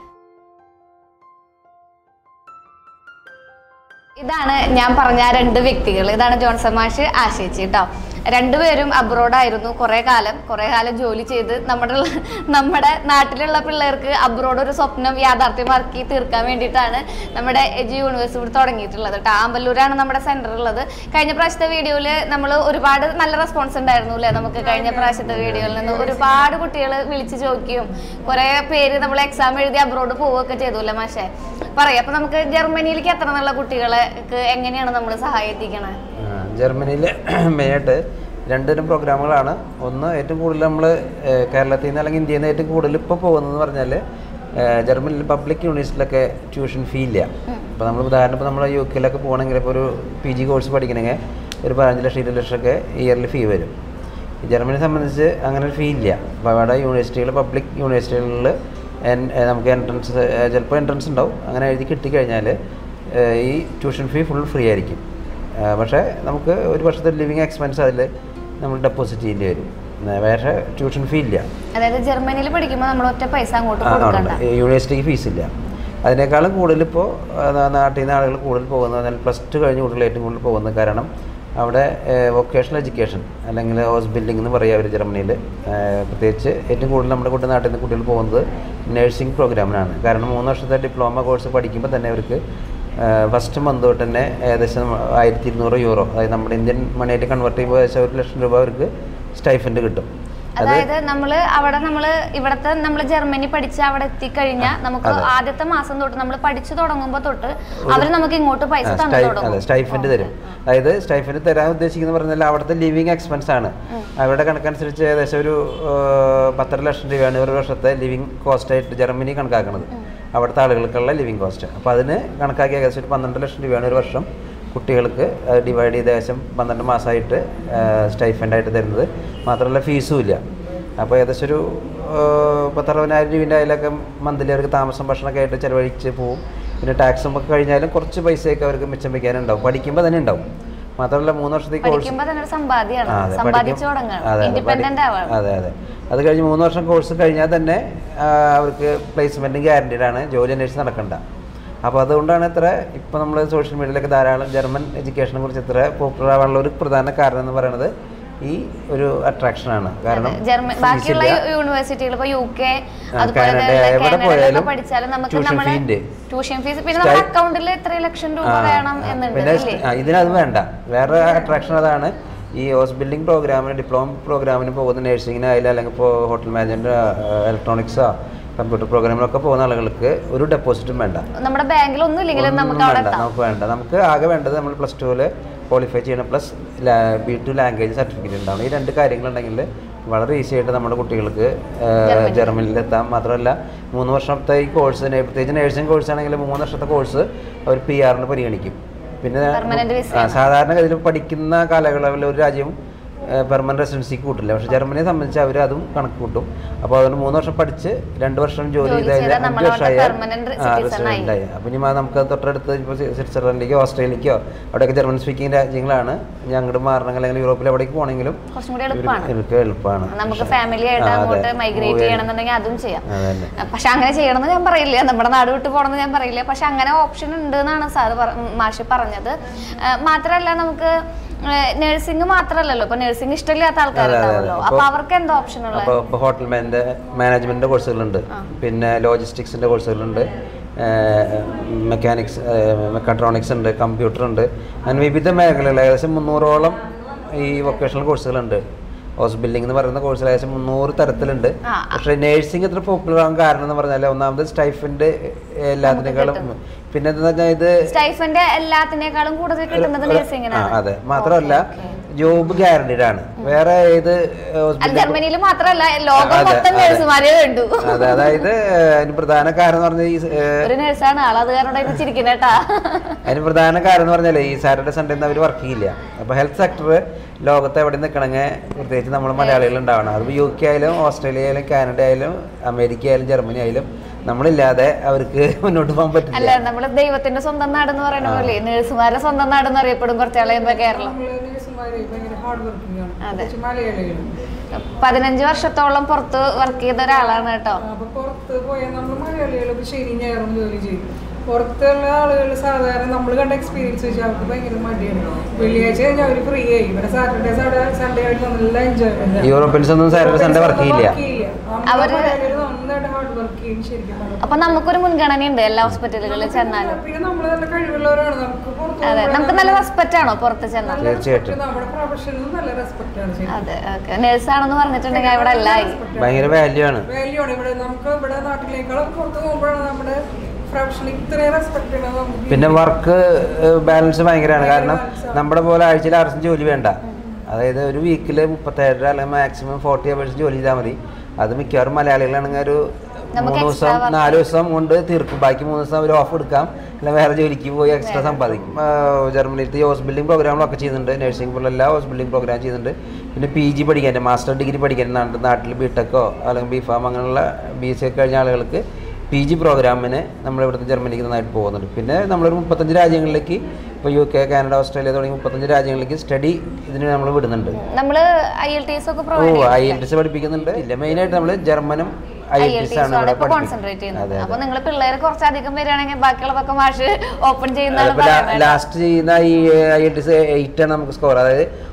ഇതാണ് ഞാൻ പറഞ്ഞ ആ രണ്ട് വ്യക്തികൾ ഇതാണ് ജോൺസൺ മാഷ് ആശയിച്ച് കേട്ടോ രണ്ടുപേരും അബ്രോഡായിരുന്നു കുറേ കാലം കുറേ കാലം ജോലി ചെയ്ത് നമ്മുടെ ഉള്ള- നമ്മുടെ നാട്ടിലുള്ള പിള്ളേർക്ക് അബ്രോഡ് ഒരു സ്വപ്നം യാഥാർത്ഥ്യമാക്കി തീർക്കാൻ വേണ്ടിയിട്ടാണ് നമ്മുടെ എജു യൂണിവേഴ്സ് ഇവിടെ തുടങ്ങിയിട്ടുള്ളത് കേട്ടോ ആമ്പല്ലൂരാണ് നമ്മുടെ സെന്റർ ഉള്ളത് കഴിഞ്ഞ പ്രാവശ്യത്തെ വീഡിയോയിൽ നമ്മൾ ഒരുപാട് നല്ല റെസ്പോൺസ് ഉണ്ടായിരുന്നു അല്ലേ നമുക്ക് കഴിഞ്ഞ പ്രാവശ്യത്തെ വീഡിയോയിൽ നിന്ന് ഒരുപാട് കുട്ടികൾ വിളിച്ച് ചോദിക്കുകയും കുറേ പേര് നമ്മൾ എക്സാം എഴുതി അബ്രോഡ് പോവുകയൊക്കെ ചെയ്തു അല്ലേ മാഷേ പറയാം അപ്പൊ നമുക്ക് ജർമ്മനിയിലേക്ക് എത്തണം എന്നുള്ള കുട്ടികളെ എങ്ങനെയാണ് നമ്മൾ സഹായിക്കണേ ജർമ്മനിയിൽ മെയിനായിട്ട് രണ്ടുതരം പ്രോഗ്രാമുകളാണ് ഒന്ന് ഏറ്റവും കൂടുതൽ നമ്മൾ കേരളത്തിൽ നിന്ന് അല്ലെങ്കിൽ ഇന്ത്യയിൽ നിന്ന് ഏറ്റവും കൂടുതൽ ഇപ്പോൾ പോകുന്നതെന്ന് പറഞ്ഞാൽ ജർമ്മനിയിൽ പബ്ലിക് യൂണിവേഴ്സിറ്റിയിലൊക്കെ ട്യൂഷൻ ഫീ ഇല്ല ഇപ്പോൾ നമ്മൾ ഉദാഹരണം ഇപ്പോൾ നമ്മൾ യു കെയിലൊക്കെ പോകണമെങ്കിൽ ഇപ്പോൾ ഒരു പി ജി കോഴ്സ് പഠിക്കണമെങ്കിൽ ഒരു പതിനഞ്ച് ലക്ഷം ഇരുപത് ലക്ഷമൊക്കെ ഇയർലി ഫീ വരും ഈ ജർമ്മനിയെ സംബന്ധിച്ച് അങ്ങനെ ഒരു ഫീ ഇല്ല അപ്പോൾ അവിടെ യൂണിവേഴ്സിറ്റികൾ പബ്ലിക് യൂണിവേഴ്സിറ്റികളിൽ നമുക്ക് എൻട്രൻസ് ചിലപ്പോൾ എൻട്രൻസ് ഉണ്ടാവും അങ്ങനെ എഴുതി കിട്ടിക്കഴിഞ്ഞാൽ ഈ ട്യൂഷൻ ഫീ ഫുൾ ഫ്രീ ആയിരിക്കും ആ, പക്ഷേ നമുക്ക് ഒരു വർഷത്തെ ലിവിങ് എക്സ്പെൻസ് അതിൽ നമ്മൾ ഡെപ്പോസിറ്റ് ചെയ്യേണ്ടി വരും ആ, വേറെ ട്യൂഷൻ ഫീ ഇല്ല അതായത് ജർമ്മനിയിൽ പഠിക്കുമ്പോൾ നമ്മൾ ഒറ്റ പൈസ അങ്ങോട്ട് ആ, കൊടുക്കണ്ട ഉണ്ട്. യൂണിവേഴ്സിറ്റിക്ക് ഫീസ് ഇല്ല അതിനേക്കാളും കൂടുതൽ ഇപ്പോൾ നാട്ടിൽ നിന്ന് ആളുകൾ കൂടുതൽ പോകുന്നത് പ്ലസ് ടു കഴിഞ്ഞ് കുട്ടികൾ ഏറ്റവും കൂടുതൽ പോകുന്നത് കാരണം അവിടെ വൊക്കേഷണൽ എഡ്യൂക്കേഷൻ അല്ലെങ്കിൽ ഹൗസ് ബിൽഡിംഗ് എന്ന് പറയുക അവർ ജർമ്മനിയിൽ പ്രത്യേകിച്ച് ഏറ്റവും കൂടുതൽ നമ്മുടെ കുട്ടി നാട്ടിൽ നിന്ന് കുട്ടികൾ പോകുന്നത് നഴ്സിംഗ് പ്രോഗ്രാമിനാണ് കാരണം മൂന്ന് വർഷത്തെ ഡിപ്ലോമ കോഴ്സ് പഠിക്കുമ്പോൾ തന്നെ അവർക്ക് ഫസ്റ്റ് മന്ത് തൊട്ട് തന്നെ ഏകദേശം ആയിരത്തി ഇരുന്നൂറ് യൂറോ അതായത് നമ്മുടെ ഇന്ത്യൻ മണിയായിട്ട് കൺവേർട്ട് ചെയ്യുമ്പോൾ ഏകദേശം ഒരു ലക്ഷം രൂപ അവർക്ക് സ്റ്റൈഫൻഡ് കിട്ടും അത് അതായത് നമ്മള് അവിടെ നമ്മള് ഇവിടത്തെ നമ്മൾ ജർമ്മനി പഠിച്ച് അവിടെ എത്തിക്കഴിഞ്ഞാൽ നമുക്ക് അതെ. ആദ്യത്തെ മാസം തൊട്ട് നമ്മൾ പഠിച്ചു തുടങ്ങുമ്പോൾ തൊട്ട് അവര് നമുക്ക് ഇങ്ങോട്ട് പൈസ തന്നു അതെ തുടങ്ങും സ്റ്റൈഫൻഡ് തരും അതായത് സ്റ്റൈഫൻഡ് തരാൻ ഉദ്ദേശിക്കുന്നത് പറഞ്ഞാൽ അവിടുത്തെ ലിവിങ് എക്സ്പെൻസ് ആണ് അവരുടെ കണക്കനുസരിച്ച് ഏകദേശം ഒരു ആ, പത്തര ലക്ഷം രൂപയാണ് ഒരു വർഷത്തെ ലിവിങ് കോസ്റ്റ് ആയിട്ട് ജർമ്മനി കണക്കാക്കുന്നത് അവിടുത്തെ ആളുകൾക്കുള്ള ലിവിങ് കോസ്റ്റ് അപ്പോൾ അതിന് കണക്കാക്കി ഏകദേശം ഒരു പന്ത്രണ്ട് ലക്ഷം രൂപയാണ് ഒരു വർഷം കുട്ടികൾക്ക് ഡിവൈഡ് ചെയ്ത് ഏകദേശം പന്ത്രണ്ട് മാസമായിട്ട് സ്റ്റൈഫൻഡ് ആയിട്ട് തരുന്നത് മാത്രമല്ല ഫീസും ഇല്ല അപ്പോൾ ഏകദേശം ഒരു ആ, പത്തറുപതിനായിരം രൂപേൻ്റെ അതിലൊക്കെ മന്ത്ലി അവർക്ക് താമസം ഭക്ഷണമൊക്കെ ആയിട്ട് ചിലവഴിച്ച് പോവും പിന്നെ ടാക്സും ഒക്കെ കഴിഞ്ഞാലും കുറച്ച് പൈസയൊക്കെ അവർക്ക് മിച്ചം വയ്ക്കാനുണ്ടാവും പഠിക്കുമ്പോൾ തന്നെ ഉണ്ടാവും മാത്രമല്ല മൂന്ന് വർഷത്തേക്ക് കോഴ്സ് പഠിക്കുമ്പോ തന്നെ ഒരു സമ്പാദ്യമാണ് ആ, അതെ, സമ്പാദിച്ചു പഠിക്കും. തുടങ്ങണം അതെ, അതെ, ഇൻഡിപെൻഡന്റ് പഠി- ആവണം അതെ അതെ അത് കഴിഞ്ഞ് മൂന്ന് വർഷം കോഴ്സ് കഴിഞ്ഞാൽ തന്നെ ആ, അവർക്ക് പ്ലേസ്മെൻറ്റും ഗ്യാരണ്ടീഡ് ആണ് ജോലി അന്വേഷിച്ച് നടക്കണ്ട അപ്പോൾ അതുകൊണ്ടാണ് ഇത്ര ഇപ്പോൾ നമ്മൾ സോഷ്യൽ മീഡിയയിലൊക്കെ ധാരാളം ജർമ്മൻ എഡ്യൂക്കേഷനെ കുറിച്ച് ഇത്ര പോപ്പുലർ ആവാനുള്ള ഒരു പ്രധാന കാരണം എന്ന് പറയുന്നത് ഈ ഒരു അട്രാക്ഷനാണ് കാരണം ജർമ്മൻ fees ബാക്കിയുള്ള ഇല്ല. യൂണിവേഴ്സിറ്റികൾ ഇപ്പൊ യു കെ ആ, അതുപോലെ കാനഡ, തന്നെ എവിടെ കാനഡയിലൊക്കെ പോയാലും പഠിച്ചാലും നമുക്ക് tuition നമ്മുടെ fee ഉണ്ട്. ട്യൂഷൻ ഫീസ് പിന്നെ നമ്മുടെ Stipend- അക്കൗണ്ടിൽ എത്ര ലക്ഷം രൂപ ആ, വേണം ആ. എന്നുണ്ട് പിന്നെ അല്ലേ ആ, ഇതിനത് വേണ്ട വേറെ അട്രാക്ഷൻ അതാണ് ഈ ഹൗസ് ബിൽഡിംഗ് പ്രോഗ്രാമിന് ഡിപ്ലോമ പ്രോഗ്രാമിന് പോകുന്ന നഴ്സിങ്ങിനായാലും അല്ലെങ്കിൽ ഇപ്പോൾ ഹോട്ടൽ മാനേജ്മെൻറ്റ് ഇലക്ട്രോണിക്സോ കമ്പ്യൂട്ടർ പ്രോഗ്രാമിലൊക്കെ പോകുന്ന ആളുകൾക്ക് ഒരു ഡെപ്പോസിറ്റും വേണ്ട നമ്മുടെ ബാങ്കിൽ ഒന്നും ഇല്ലെങ്കിലും ഒന്നും നമുക്ക് അവിടെ വേണ്ട എത്താം നമുക്ക് വേണ്ട നമുക്ക് ആകെ വേണ്ടത് നമ്മൾ പ്ലസ് ടുവിൽ ക്വാളിഫൈ ചെയ്യണം plus B two language certificate ഉണ്ടാവണം ഈ രണ്ട് കാര്യങ്ങളുണ്ടെങ്കിൽ വളരെ ഈസി ആയിട്ട് നമ്മുടെ കുട്ടികൾക്ക് ജർമ്മനിയിൽ എത്താം മാത്രമല്ല മൂന്ന് വർഷത്തെ ഈ കോഴ്സ് പ്രത്യേകിച്ച് നഴ്സിംഗ് കോഴ്സ് ആണെങ്കിൽ മൂന്ന് വർഷത്തെ കോഴ്സ് അവർ പി ആറിന് പരിഗണിക്കും പിന്നെ Permanent visa ആ, സാധാരണഗതിയിൽ പഠിക്കുന്ന കാലയളവിൽ ഒരു രാജ്യം പെർമനന്റ് റെസിഡൻസിക്ക് കൂട്ടില്ല പക്ഷെ ജർമ്മനിയെ സംബന്ധിച്ച് അവർ അതും കണക്ക് കൂട്ടും അപ്പോൾ അതുകൊണ്ട് മൂന്ന് വർഷം പഠിച്ച് രണ്ട് വർഷം ജോലി ജോലി ചെയ്ത് ചെയ്താൽ കഴിഞ്ഞാൽ നമ്മൾ അഞ്ച് വർഷം അവിടെ ആയാൽ permanent ആ, citizen ആയി. resident ആയി അപ്പം ഇനി നമുക്ക് തൊട്ടടുത്ത് ഇപ്പോൾ സ്വിറ്റ്സർലൻഡിലേക്കോ ഓസ്ട്രേലിയക്കോ അവിടെയൊക്കെ ജർമ്മൻ സ്പീക്കിംഗ് രാജ്യങ്ങളാണ് ഇനി അങ്ങോട്ട് മാറണമെങ്കിൽ അല്ലെങ്കിൽ യൂറോപ്പിൽ എവിടേക്ക് പോകണമെങ്കിലും കുറച്ചും കൂടി എളുപ്പമാണ് ഇവർക്ക് എളുപ്പമാണ് നമുക്ക് പക്ഷേ- ഫാമിലി ആയിട്ട് ആ, അതെ. അങ്ങോട്ട് മൈഗ്രേറ്റ് Move ചെയ്യണമെന്നുണ്ടെങ്കിൽ അതും ചെയ്യാം അതന്നെ പക്ഷെ അങ്ങനെ ചെയ്യണമെന്ന് ഞാൻ പറയില്ല നമ്മുടെ നാട് വിട്ട് പോകണമെന്ന് ഞാൻ പറയില്ല പക്ഷെ അങ്ങനെ ഓപ്ഷൻ ഉണ്ട് എന്നാണ് സാറ് മാഷി പറഞ്ഞത് ആ, മാത്രമല്ല നമുക്ക് നഴ്സിംഗ് മാത്രമല്ലല്ലോ ഇപ്പൊ നഴ്സിംഗ് ഇഷ്ടമില്ലാത്ത ആൾക്കാരുണ്ടാവുമല്ലോ അപ്പൊ അവർക്ക് എന്താ ഓപ്ഷൻ ഉള്ളത് അപ്പോൾ ഇപ്പോൾ ഹോട്ടൽ മാനേജ്മെൻറ്റിൻ്റെ കോഴ്സുകളുണ്ട് പിന്നെ ലോജിസ്റ്റിക്സിൻ്റെ കോഴ്സുകളുണ്ട് മെക്കാനിക്സ് മെക്കാട്രോണിക്സ് ഉണ്ട് കമ്പ്യൂട്ടർ ഉണ്ട് അങ്ങനെ വിവിധ മേഖലകൾ ഏകദേശം മുന്നൂറോളം ഈ വൊക്കേഷണൽ കോഴ്സുകളുണ്ട് ഹൗസ് ബിൽഡിംഗ് എന്ന് പറയുന്ന കോഴ്സിൽ ഏകദേശം മുന്നൂറ് തരത്തിലുണ്ട് ആ, പക്ഷേ നേഴ്സിംഗ് ഇത്ര പോപ്പുലർ ആകാൻ കാരണം എന്ന് പറഞ്ഞാൽ ഒന്നാമത് സ്റ്റൈഫിൻ്റെ എല്ലാത്തിനേക്കാളും പിന്നെ എന്താ പറഞ്ഞാൽ ഇത് സ്റ്റൈഫന്റെ എല്ലാത്തിനേക്കാളും കൂടുതൽ കിട്ടുന്നത് ഒരു- ആ, നഴ്സിംഗിനാണ് അതെ മാത്രമല്ല ജോബ് ഗ്യാരണ്ടീഡ് ആണ് വേറെ ഏത് ഹോസ്പിറ്റൽ ജർമ്മനിയിൽ മാത്രമല്ല ലോകം അതെ, മൊത്തം അതെ. നഴ്സുമാരെ കണ്ടു അതെ അതായത് അതിന് പ്രധാന കാരണം എന്ന് പറഞ്ഞാൽ ഈ ഏഹ്, ഒരു നഴ്സാണ് ആൾ അത് കാരണം ഇത് ചിരിക്കണേട്ടാ അതിന് പ്രധാന കാരണം എന്ന് പറഞ്ഞാൽ ഈ സാറ്റർഡേ സൺഡേ ഒന്നും അവർ വർക്ക് ചെയ്യില്ല അപ്പോൾ ഹെൽത്ത് സെക്ടർ ലോകത്ത് എവിടെ നിൽക്കണമെങ്കിൽ പ്രത്യേകിച്ച് നമ്മൾ മലയാളികൾ ഉണ്ടാവണം അത് യു കെ ആയാലും ഓസ്ട്രേലിയ ആയാലും കാനഡ ആയാലും അമേരിക്ക ആയാലും ജർമ്മനി ആയാലും നമ്മളില്ലാതെ അവർക്ക് മുന്നോട്ട് പോകാൻ അല്ല പറ്റില്ല നമ്മള് ദൈവത്തിന്റെ സ്വന്തം നാട് എന്ന് പറയുന്ന പോലെ നഴ്സുമാരുടെ സ്വന്തം നാട് എന്ന് അറിയപ്പെടും കുറച്ചാളെ കഴിയുമ്പോ കേരളം നേഴ്സുമാര് ഭയങ്കര ഹാർഡ് വർക്കിംഗ് ആണ് അതെ. പ്രത്യേകിച്ച് മലയാളികൾ പതിനഞ്ച് വർഷത്തോളം പുറത്ത് വർക്ക് ചെയ്ത ഒരാളാണ് കേട്ടോ അപ്പൊ പുറത്ത് പോയാൽ നമ്മൾ മലയാളികൾ ഇപ്പൊ ശനി ഞായറും ജോലി ചെയ്യും പുറത്തുള്ള ആളുകൾ സാധാരണ നമ്മൾ കണ്ട എക്സ്പീരിയൻസ് വെച്ചാൽ അവർക്ക് ഭയങ്കര മടിയാണ് വെള്ളിയാഴ്ച കഴിഞ്ഞാൽ അവർ ഫ്രീ ആയി ഇവിടെ സാറ്റർഡേ സൺഡേ ആയിട്ട് നല്ല എൻജോയ്മെന്റ് യൂറോപ്യൻസ് ഒന്നും സാറ്റർഡേ സൺഡേ വർക്ക് ചെയ്യില്ല അവര് നന്നായിട്ട് ഹാർഡ് വർക്ക് ചെയ്യും ശരിക്കും പറഞ്ഞാൽ. അപ്പൊ നമുക്കൊരു മുൻഗണന ഉണ്ട് എല്ലാ ഹോസ്പിറ്റലുകളിൽ ചെന്നാലും പിന്നെ നമ്മൾ നല്ല കഴിവുള്ളവരാണ് നമുക്ക് പുറത്ത് അതെ പോകുമ്പോഴാണ് നമുക്ക് നല്ല റെസ്പെക്റ്റ് ആണോ പുറത്ത് ചെന്നാൽ നല്ല തീർച്ചയായിട്ടും. respect, നമ്മുടെ പ്രൊഫഷനിൽ നല്ല റെസ്പെക്ട് ആണ് ശരിക്കും അതെ ഓക്കെ നേഴ്സാണെന്ന് പറഞ്ഞിട്ടുണ്ടെങ്കിൽ ഇവിടെ എല്ലായി ഭയങ്കര വാല്യൂ ആണ് വാല്യൂ ആണ് ഇവിടെ നമുക്ക് ഇവിടെ നാട്ടിലേക്കാളും പുറത്ത് പോകുമ്പോഴാണ് നമ്മുടെ പ്രൊഫഷനിൽ ഇത്രയും റെസ്പെക്ട് ആണ് നമുക്ക് പിന്നെ വർക്ക് ബാലൻസ് ഭയങ്കരമാണ് കാരണം നമ്മുടെ പോലെ ആഴ്ചയിൽ ആറ് ദിവസം ജോലി വേണ്ട അതായത് ഒരു വീക്കിൽ മുപ്പത്തേഴര അല്ലെങ്കിൽ മാക്സിമം ഫോർട്ടി അവേഴ്സ് ജോലി ചെയ്താൽ മതി അത് മിക്കവാറും മലയാളികളാണെങ്കിൽ ഒരു നമുക്ക് മൂന്ന് extra ദിവസം work നാല് ദിവസം കൊണ്ട് തീർക്കും ബാക്കി മൂന്ന് ദിവസം അവർ ഓഫ് എടുക്കാം അല്ലെങ്കിൽ വേറെ ജോലിക്ക് പോയി എക്സ്ട്രാ സമ്പാദിക്കും ആ, ജർമ്മനിയിലത്തെ ഹൗസ് ബിൽഡിംഗ് പ്രോഗ്രാമുകളൊക്കെ ചെയ്യുന്നുണ്ട് നഴ്സിംഗ് പോലുള്ള എല്ലാ ഹൗസ് ബിൽഡിംഗ് പ്രോഗ്രാം ചെയ്യുന്നുണ്ട് പിന്നെ പി ജി പഠിക്കാൻ മാസ്റ്റർ ഡിഗ്രി പഠിക്കാൻ നാട്ടിൽ നാട്ടിൽ ബി ടെക്കോ അല്ലെങ്കിൽ ബി ഫാം അങ്ങനെയുള്ള ബി എസ് സി ഒക്കെ കഴിഞ്ഞ ആളുകൾക്ക് പി ജി പ്രോഗ്രാമിന് നമ്മൾ ഇവിടുത്തെ ജർമ്മനിക്ക് നന്നായിട്ട് പോകുന്നുണ്ട് പിന്നെ നമ്മളൊരു മുപ്പത്തഞ്ച് രാജ്യങ്ങളിലേക്ക് ഇപ്പോൾ യു കെ കാനഡ ഓസ്ട്രേലിയ തുടങ്ങി മുപ്പത്തഞ്ച് രാജ്യങ്ങളിലേക്ക് സ്റ്റഡി ഇതിന് നമ്മൾ വിടുന്നുണ്ട് നമ്മള് ഐ എൽ ടി എസ് ഒക്കെ ഓ provide I L T S പഠിപ്പിക്കുന്നുണ്ട് ഇല്ല മെയിനായിട്ട് നമ്മൾ ജർമ്മനും I I L L T T S ആണ് ഇവിടെ ഇപ്പൊ കോൺസെൻട്രേറ്റ് പഠിപ്പിക്കുന്നത് ചെയ്യുന്നത് അതെ അപ്പൊ നിങ്ങൾ പിള്ളേർ കുറച്ചധികം വരികയാണെങ്കിൽ ബാക്കിയുള്ളതൊക്കെ മാഷ് ഓപ്പൺ ചെയ്യുന്നതാണ് അതിപ്പോൾ പറയുന്നത് ലാസ്റ്റ് ചെയ്യുന്ന ഈ I L T S eight ആണ് നമുക്ക് സ്കോർ അതായത്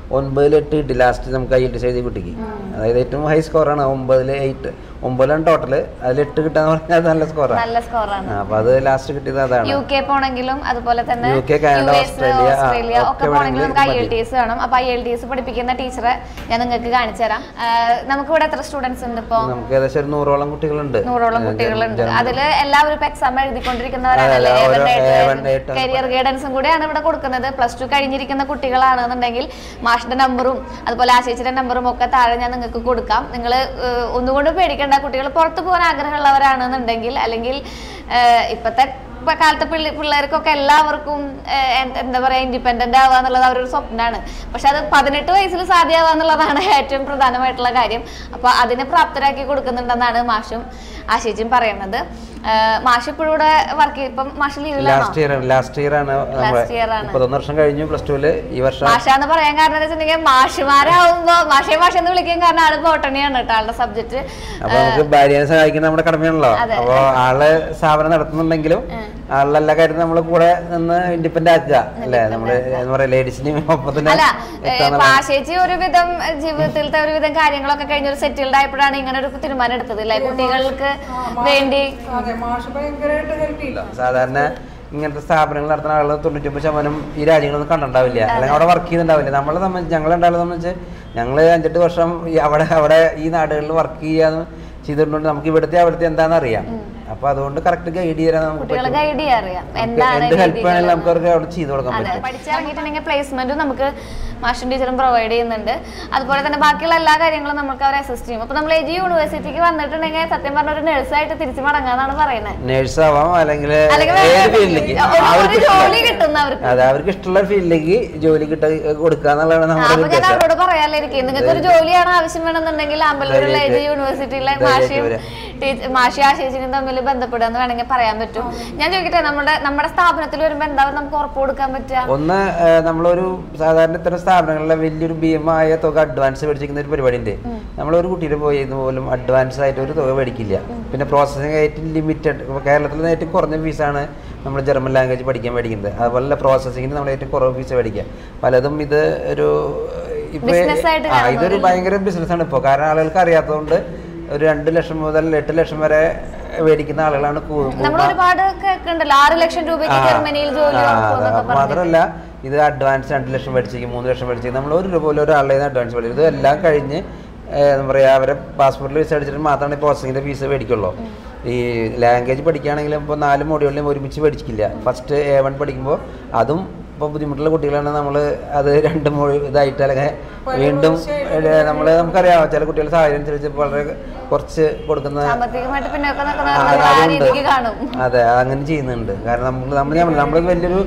ഒൻപതിൽ എട്ട് കിട്ടി ലാസ്റ്റ് നമുക്ക് ഐ എൽ ടി എഴുതി കുട്ടിക്ക് അതായത് ഏറ്റവും ഹൈ സ്കോറാണ് ഒമ്പതിൽ എയ്റ്റ് ഒമ്പതിലാണ് ടോട്ടല് അതിൽ എട്ട് കിട്ടാന്ന് പറഞ്ഞാൽ അത് നല്ല സ്കോറാണ് നല്ല സ്കോറാണ് അപ്പോൾ അത് ലാസ്റ്റ് കിട്ടിയത് അതാണ് യു കെ പോണെങ്കിലും അതുപോലെ തന്നെ U K, Canada, U S, Australia, ആ, ഓസ്ട്രേലിയ ഒക്കെ ഒക്കെ പോണെങ്കിലും നമുക്ക് ഐ വേണമെങ്കിൽ എൽ ടി എസ് വേണം അപ്പൊ ഐ എൽ ടി എസ് പഠിപ്പിക്കുന്ന ടീച്ചറെ ഞാൻ നിങ്ങൾക്ക് കാണിച്ചു തരാം നമുക്ക് ഇവിടെ എത്ര സ്റ്റുഡൻസ് ഉണ്ട് ഇപ്പൊ നമുക്ക് ഏകദേശം ഒരു നൂറോളം കുട്ടികളുണ്ട് നൂറോളം ഏ, കുട്ടികളുണ്ട് ജർമ്മൻ- അതില് എല്ലാവരും ഇപ്പൊ എക്സാം എഴുതിക്കൊണ്ടിരിക്കുന്നവരാണല്ലേ അതെ, ഓരോ A1, A2 കരിയർ ഗൈഡൻസും കൂടെയാണ് ഇവിടെ കൊടുക്കുന്നത് പ്ലസ് ടു കഴിഞ്ഞിരിക്കുന്ന കുട്ടികളാണെന്നുണ്ടെങ്കിൽ മാഷിന്റെ നമ്പറും അതുപോലെ ആശേച്ചിയുടെ നമ്പറും ഒക്കെ താഴെ ഞാൻ നിങ്ങൾക്ക് കൊടുക്കാം നിങ്ങൾ ഒന്നുകൊണ്ട് പേടിക്കേണ്ട കുട്ടികൾ പുറത്തു പോകാൻ ആഗ്രഹമുള്ളവരാണെന്നുണ്ടെങ്കിൽ അല്ലെങ്കിൽ ഏഹ്, ഇപ്പത്തെ ഇപ്പൊ കാലത്തെ പിള്ളേ പിള്ളേർക്കൊക്കെ എല്ലാവർക്കും ഏഹ്, എന്ത- എന്താ പറയാ ഇൻഡിപെൻഡന്റ് ആവുക എന്നുള്ളത് അവരൊരു സ്വപ്നമാണ് പക്ഷെ അത് പതിനെട്ട് വയസ്സിൽ സാധ്യമാവുക എന്നുള്ളതാണ് ഏറ്റവും പ്രധാനമായിട്ടുള്ള കാര്യം അപ്പൊ അതിനെ പ്രാപ്തരാക്കി കൊടുക്കുന്നുണ്ടെന്നാണ് മാഷും ആശേച്ചിയും പറയുന്നത് ഏഹ്, മാഷ് ഇപ്പോഴും ഇവിടെ വർക്ക് ഇപ്പം മാഷ് ലീവിലാണോ ലാസ്റ്റ് ഇയർ ആണ് ലാസ്റ്റ് ഇയർ ആണ് നമ്മുടെ year ആണ്. മുപ്പത്തൊന്ന് വർഷം കഴിഞ്ഞു പ്ലസ് ടുവില് ഈ വർഷം മാഷാന്ന് പറയാൻ കാരണം എന്താ വെച്ചിട്ടുണ്ടെങ്കിൽ മാഷുമാരാവുമ്പോ മാഷെ മാഷ എന്ന് വിളിക്കാൻ കാരണം ആള് ബോട്ടണിയാണ് കേട്ടോ ആളുടെ സബ്ജക്ട് അപ്പൊ നമുക്ക് ഭാര്യനെ സഹായിക്കുന്ന നമ്മുടെ കടമയാണല്ലോ അതെ. അപ്പൊ ആള് സ്ഥാപനം നടത്തുന്നുണ്ടെങ്കിലും ആളുടെ എല്ലാ കാര്യത്തിലും നമ്മള് കൂടെ നിന്ന് ഇൻഡിപെൻഡന്റ് ആക്കുക അല്ലേ നമ്മള് എന്താ പറയാ ലേഡീസിനെയും ഒപ്പം തന്നെ അല്ല എത്താന്നുള്ള- പാശേച്ചി ഒരുവിധം ജീവിതത്തിലത്തെ ഒരുവിധം കാര്യങ്ങളൊക്കെ കഴിഞ്ഞ ഒരു സെറ്റിൽഡ് ആയപ്പോഴാണ് ഇങ്ങനെ ഒരു തീരുമാനം എടുത്തത് അല്ലെ കുട്ടികൾക്ക് വേണ്ടി അതെ മാഷ് ഭയങ്കരമായിട്ട് ഹെൽപ്പ് ചെയ്യില്ല സാധാരണ ഇങ്ങനത്തെ സ്ഥാപനങ്ങൾ നടത്തുന്ന ആളുകൾ തൊണ്ണൂറ്റൊമ്പത് ശതമാനം ഈ രാജ്യങ്ങളൊന്നും കണ്ടിട്ടുണ്ടാവില്ല അല്ലെങ്കിൽ അവിടെ വർക്ക് ചെയ്തിട്ടുണ്ടാവില്ല നമ്മളെ സംബന്ധിച്ച് ഞങ്ങളെ ഉണ്ടാവുന്നത് സംബന്ധിച്ച് ഞങ്ങൾ അഞ്ചെട്ട് വർഷം ഈ അവിടെ അവിടെ ഈ നാടുകളിൽ വർക്ക് ചെയ്യാന്ന് ചെയ്തിട്ടുണ്ട് നമുക്ക് ഇവിടുത്തെ അവിടുത്തെ എന്താണെന്ന് അറിയാം അപ്പൊ അതുകൊണ്ട് കറക്റ്റ് ഗൈഡ് ചെയ്യാൻ നമുക്ക് കുട്ടികളെ പറ്റും ഗൈഡ് ചെയ്യാൻ അറിയാം നമുക്ക് എന്താണ് എന്ത് ഹെൽപ്പ് രീതികൾ വേണമെങ്കിലും നമുക്ക് അവർക്ക് അവിടെ ചെയ്തു കൊടുക്കാൻ അതെ പറ്റും പഠിച്ചിറങ്ങിയിട്ടുണ്ടെങ്കിൽ പ്ലേസ്മെന്റും നമുക്ക് മാഷൻ ടീച്ചറും പ്രൊവൈഡ് ചെയ്യുന്നുണ്ട് അതുപോലെ തന്നെ ബാക്കിയുള്ള എല്ലാ കാര്യങ്ങളും നമുക്ക് അവരെ അസിസ്റ്റ് ചെയ്യും അപ്പൊ നമ്മൾ എജി യൂണിവേഴ്സിറ്റിക്ക് വന്നിട്ടുണ്ടെങ്കിൽ സത്യം പറഞ്ഞ ഒരു നഴ്സായിട്ട് തിരിച്ചു മടങ്ങാന്നാണ് പറയുന്നത് നേഴ്സ് ആവാം അല്ലെങ്കിൽ അല്ലെങ്കിൽ ഏത് ഫീൽഡിലേക്ക് ഒരു- ഒരു ജോലി കിട്ടുന്ന അവർക്ക് അതെ അവർക്ക് ഇഷ്ടമുള്ള ഫീൽഡിലേക്ക് ജോലി കിട്ട കൊടുക്കുക എന്നുള്ളതാണ് നമ്മുടെ അപ്പൊ ഞാൻ ഉദ്ദേശം അവരോട് പറയാനിരിക്കും നിങ്ങൾക്ക് ഒരു ജോലിയാണ് ആവശ്യം വേണമെന്നുണ്ടെങ്കിൽ അമ്പലൂരുള്ള എജി യൂണിവേഴ്സിറ്റിയിലെ മാഷിയും ടീച്ചർ മാഷി ആശേഷിനും തമ്മിൽ ബന്ധപ്പെടുക എന്ന് വേണമെങ്കിൽ പറയാൻ പറ്റും ഞാൻ ചോദിക്കട്ടെ നമ്മുടെ നമ്മുടെ സ്ഥാപനത്തിൽ വരുമ്പോ എന്താ നമുക്ക് ഉറപ്പ് കൊടുക്കാൻ പറ്റുക ഒന്ന് ഏഹ്, നമ്മളൊരു സാധാരണ ഇത്തരം സ്ഥാപനങ്ങളിലെ വലിയൊരു ഭീമമായ തുക അഡ്വാൻസ് മേടിച്ചിരിക്കുന്ന ഒരു പരിപാടി ഉണ്ട് നമ്മളൊരു കുട്ടിയുടെ പോയി പോലും അഡ്വാൻസ് ആയിട്ട് ഒരു തുക മേടിക്കില്ല പിന്നെ പ്രോസസ്സിംഗ് ഏറ്റവും ലിമിറ്റഡ് ഇപ്പോൾ കേരളത്തിൽ ഏറ്റവും കുറഞ്ഞ ഫീസാണ് നമ്മൾ ജർമ്മൻ ലാംഗ്വേജ് പഠിക്കാൻ മേടിക്കുന്നത് അതുപോലെ പ്രോസസ്സിങ്ങിന് നമ്മൾ ഏറ്റവും കുറവ് ഫീസ് മേടിക്കുക പലതും ഇത് ഒരു ഇപ്പൊ Business ആയിട്ട് ആ, ഇതൊരു ഭയങ്കര ബിസിനസ്സാണ് ഇപ്പോൾ കാരണം ആളുകൾക്ക് അറിയാത്തതുകൊണ്ട് ഒരു രണ്ട് ലക്ഷം മുതൽ എട്ട് ലക്ഷം വരെ മേടിക്കുന്ന ആളുകളാണ് കൂ- നമ്മൾ ഒരുപാട് കേൾക്കുന്നുണ്ടല്ലോ ആറ് ലക്ഷം രൂപയ്ക്ക് ജർമ്മനിയിൽ ജോലി ആ, ഉറപ്പ് അതെ. എന്നൊക്കെ അപ്പൊ പറഞ്ഞ്. മാത്രമല്ല ഇത് അഡ്വാൻസ് രണ്ട് ലക്ഷം മേടിച്ചേക്കും മൂന്ന് ലക്ഷം മേടിച്ചേക്കും നമ്മൾ ഒരു രൂപ പോലും ഒരാളുടെ നിന്ന് അഡ്വാൻസ് മേടിക്കും ഇത് എല്ലാം കഴിഞ്ഞ് ഏഹ്, എന്താ പറയുക അവരെ പാസ്പോർട്ടിൽ വിസ അടിച്ചിട്ട് മാത്രമാണ് പ്രോസസ്സിങ്ങിൻ്റെ ഫീസ് മേടിക്കുള്ളൂ ഈ ലാംഗ്വേജ് പഠിക്കുകയാണെങ്കിലും ഇപ്പോൾ നാല് മോഡ്യൂളിലും ഒരുമിച്ച് പഠിക്കില്ല ഫസ്റ്റ് എ വൺ പഠിക്കുമ്പോൾ അതും ഇപ്പോൾ ബുദ്ധിമുട്ടുള്ള കുട്ടികളാണ് നമ്മൾ അത് രണ്ട് മൊഴി ഇതായിട്ട് അല്ലെങ്കിൽ വീണ്ടും നമ്മൾ നമുക്കറിയാം ചില കുട്ടികളുടെ സാഹചര്യം അനുസരിച്ച് വളരെ കുറച്ച് കൊടുക്കുന്ന സാമ്പത്തികമായിട്ട് പിന്നോക്കം ആ, നിൽക്കുന്നവർ ആ അതുണ്ട്. രീതിക്ക് കാണും അതെ അങ്ങനെ ചെയ്യുന്നുണ്ട് കാരണം നമ്മൾ നമ്മൾ നമ്മൾ നമ്മൾ വലിയൊരു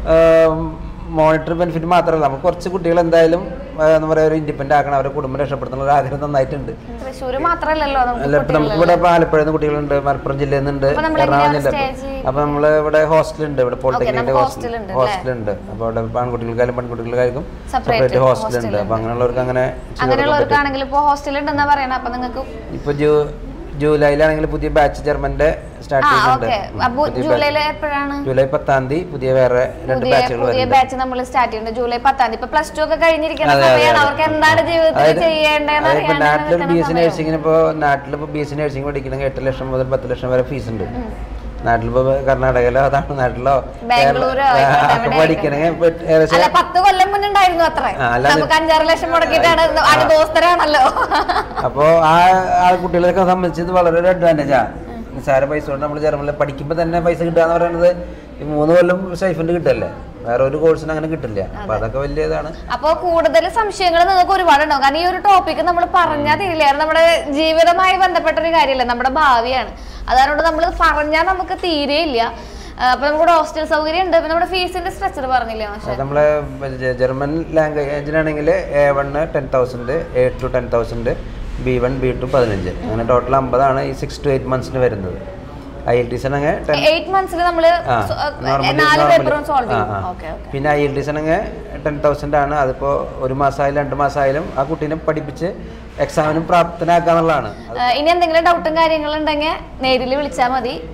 മോണിറ്ററി ബെനിഫിറ്റ് മാത്രമല്ല നമുക്ക് കുറച്ച് കുട്ടികൾ എന്തായാലും ആ, എന്താ പറയുക ഒരു ഇൻഡിപെൻഡൻ്റ് ആക്കണം അവരുടെ കുടുംബം രക്ഷപ്പെടുത്തുന്ന ഒരു ആഗ്രഹം നന്നായിട്ടുണ്ട് തൃശ്ശൂര് മാത്രല്ലല്ലോ നമുക്ക് അല്ല ഇപ്പം നമുക്ക് ഇവിടെ ഇപ്പോൾ ആലപ്പുഴയിൽ നിന്ന് കുട്ടികളുണ്ട് മലപ്പുറം ജില്ലയിൽ നിന്നുണ്ട് അപ്പൊ നമ്മൾ എറണാകുളം എങ്ങനെയാണ് ജില്ല stay ചെയ്യ- അപ്പം നമ്മൾ ഇവിടെ ഹോസ്റ്റലുണ്ട് ഇവിടെ പോളിടെക്നിക്കിന്റെ നമുക്ക് ഹോസ്റ്റൽ hostel ഉണ്ട് ഹോസ്റ്റലുണ്ട് അപ്പോൾ അവിടെ ആൺകുട്ടികൾക്കായാലും പെൺകുട്ടികൾക്കായാലും Separate സെപ്പറേറ്റ് ഹോസ്റ്റലുണ്ട് hostel അപ്പോൾ അങ്ങനെയുള്ളവർക്ക് അങ്ങനെ ചെയ്ത് കൊടുക്കാൻ പറ്റും അങ്ങനെയുള്ളവർക്കാണെങ്കിൽ ഇപ്പൊ ഹോസ്റ്റലിൽ ഉണ്ടെന്നാ പറയണത് അപ്പൊ നിങ്ങൾക്ക് ഇപ്പോൾ ജൂ ജൂലൈയിലാണെങ്കിൽ പുതിയ ബാച്ച് ജർമ്മൻ്റെ സ്റ്റാർട്ട് ആ ചെയ്യുന്നുണ്ട് ഓക്കെ ഉം, അപ്പൊ പുതിയ batch. ജൂലൈയില് എപ്പോഴാണ് ജൂലൈ പത്താം തീയതി പുതിയ വേറെ രണ്ട് പുതിയ ബാച്ചുകൾ പുതിയ വരുന്നുണ്ട് ബാച്ച് നമ്മൾ സ്റ്റാർട്ട് ചെയ്യുന്നത് ജൂലൈ പത്താം തീയതി ഇപ്പൊ പ്ലസ് ടു ഒക്കെ കഴിഞ്ഞിരിക്കുന്ന അതെ, അതെ, സമയമാണ് അതെ. അവർക്ക് എന്താണ് ജീവിതത്തിൽ അതായത് ചെയ്യേണ്ടതെന്ന് അതായത് ഇപ്പൊ അറിയാനാണ് നാട്ടിൽ ബി നിൽക്കുന്ന എസ് സി സമയം. നഴ്സിംഗിന് ഇപ്പോൾ നാട്ടിലിപ്പോൾ ബി എസ് സി നഴ്സിംഗ് പഠിക്കണമെങ്കിൽ എട്ട് ലക്ഷം മുതൽ പത്ത് ലക്ഷം വരെ ഫീസ് ഉണ്ട് നാട്ടിലിപ്പോ കർണാടകയിലോ തമിഴ്നാട്ടിലോ ബാംഗ്ലൂരോ കേരള- ആയിക്കോട്ടെ, ആ, എവിടെ പഠിക്കണമെങ്കിൽ ഇപ്പൊ ഏകദേശം അല്ല പത്ത് കൊല്ലം മുന്നുണ്ടായിരുന്നു അത്ര ആ, അല്ലാതെ- നമുക്ക് അഞ്ചാറ് ലക്ഷം മുടക്കിയിട്ടാണ് അനുഭവസ്ഥരാണല്ലോ അപ്പോൾ ആ ആ കുട്ടികളെയൊക്കെ സംബന്ധിച്ച് ഇത് വളരെ ഒരു അഡ്വാൻറ്റേജാ നിസ്സാര പൈസ കൊണ്ട് നമ്മൾ ജർമ്മനിൽ പഠിക്കുമ്പോൾ തന്നെ പൈസ കിട്ടുക എന്ന് പറയുന്നത് ഈ മൂന്ന് കൊല്ലം സ്റ്റൈഫൻഡ് കിട്ടല്ലേ വേറെ ഒരു കോഴ്സിന് അങ്ങനെ കിട്ടില്ല അപ്പൊ അതൊക്കെ വലിയ ഇതാണ് അപ്പൊ കൂടുതൽ സംശയങ്ങൾ നിങ്ങൾക്ക് ഒരുപാടുണ്ടാവും കാരണം ഈ ഒരു ടോപ്പിക്ക് നമ്മൾ പറഞ്ഞാൽ തീരില്ല കാരണം നമ്മുടെ ജീവിതമായി ബന്ധപ്പെട്ട ഒരു കാര്യമല്ല നമ്മുടെ ഭാവിയാണ് അതുകൊണ്ട് നമ്മൾ പറഞ്ഞാൽ നമുക്ക് തീരെയില്ല ആ, അപ്പൊ നമുക്ക് ഹോസ്റ്റൽ സൗകര്യം ഉണ്ട് പിന്നെ നമ്മുടെ ഫീസിന്റെ സ്ട്രക്ചർ പറഞ്ഞില്ലേ പക്ഷെ അത് നമ്മളെ ജ- ജർമ്മൻ ലാംഗ്വേജിനാണെങ്കിൽ A one ten thousand A two ten thousand B one B two പതിനഞ്ച് അങ്ങനെ ടോട്ടൽ അമ്പതാണ് ഈ സിക്സ് ടു എയ്റ്റ് മന്ത്സിന് വരുന്നത് ഐ എൽ ടി ആണെങ്കിൽ ടെൻ എയ്റ്റ് മന്ത്സിൽ നമ്മള് ആ, സോ- normally- നാല് normally- പേപ്പറും സോൾവ് ആ, ചെയ്യും ആ. ഓക്കെ ഓക്കെ പിന്നെ ഐ എൽ ടി ആണെങ്കിൽ ടെൻ തൗസൻഡ് ആണ് അതിപ്പോൾ ഒരു മാസമായാലും രണ്ട് മാസമായാലും ആ കുട്ടീനെ പഠിപ്പിച്ച് എക്സാമിനും പ്രാപ്തനാക്കുക എന്നുള്ളതാണ് അത് ഇനി എന്തെങ്കിലും ഡൗട്ടും കാര്യങ്ങളും ഉണ്ടെങ്കിൽ നേരിൽ വിളിച്ചാൽ മതി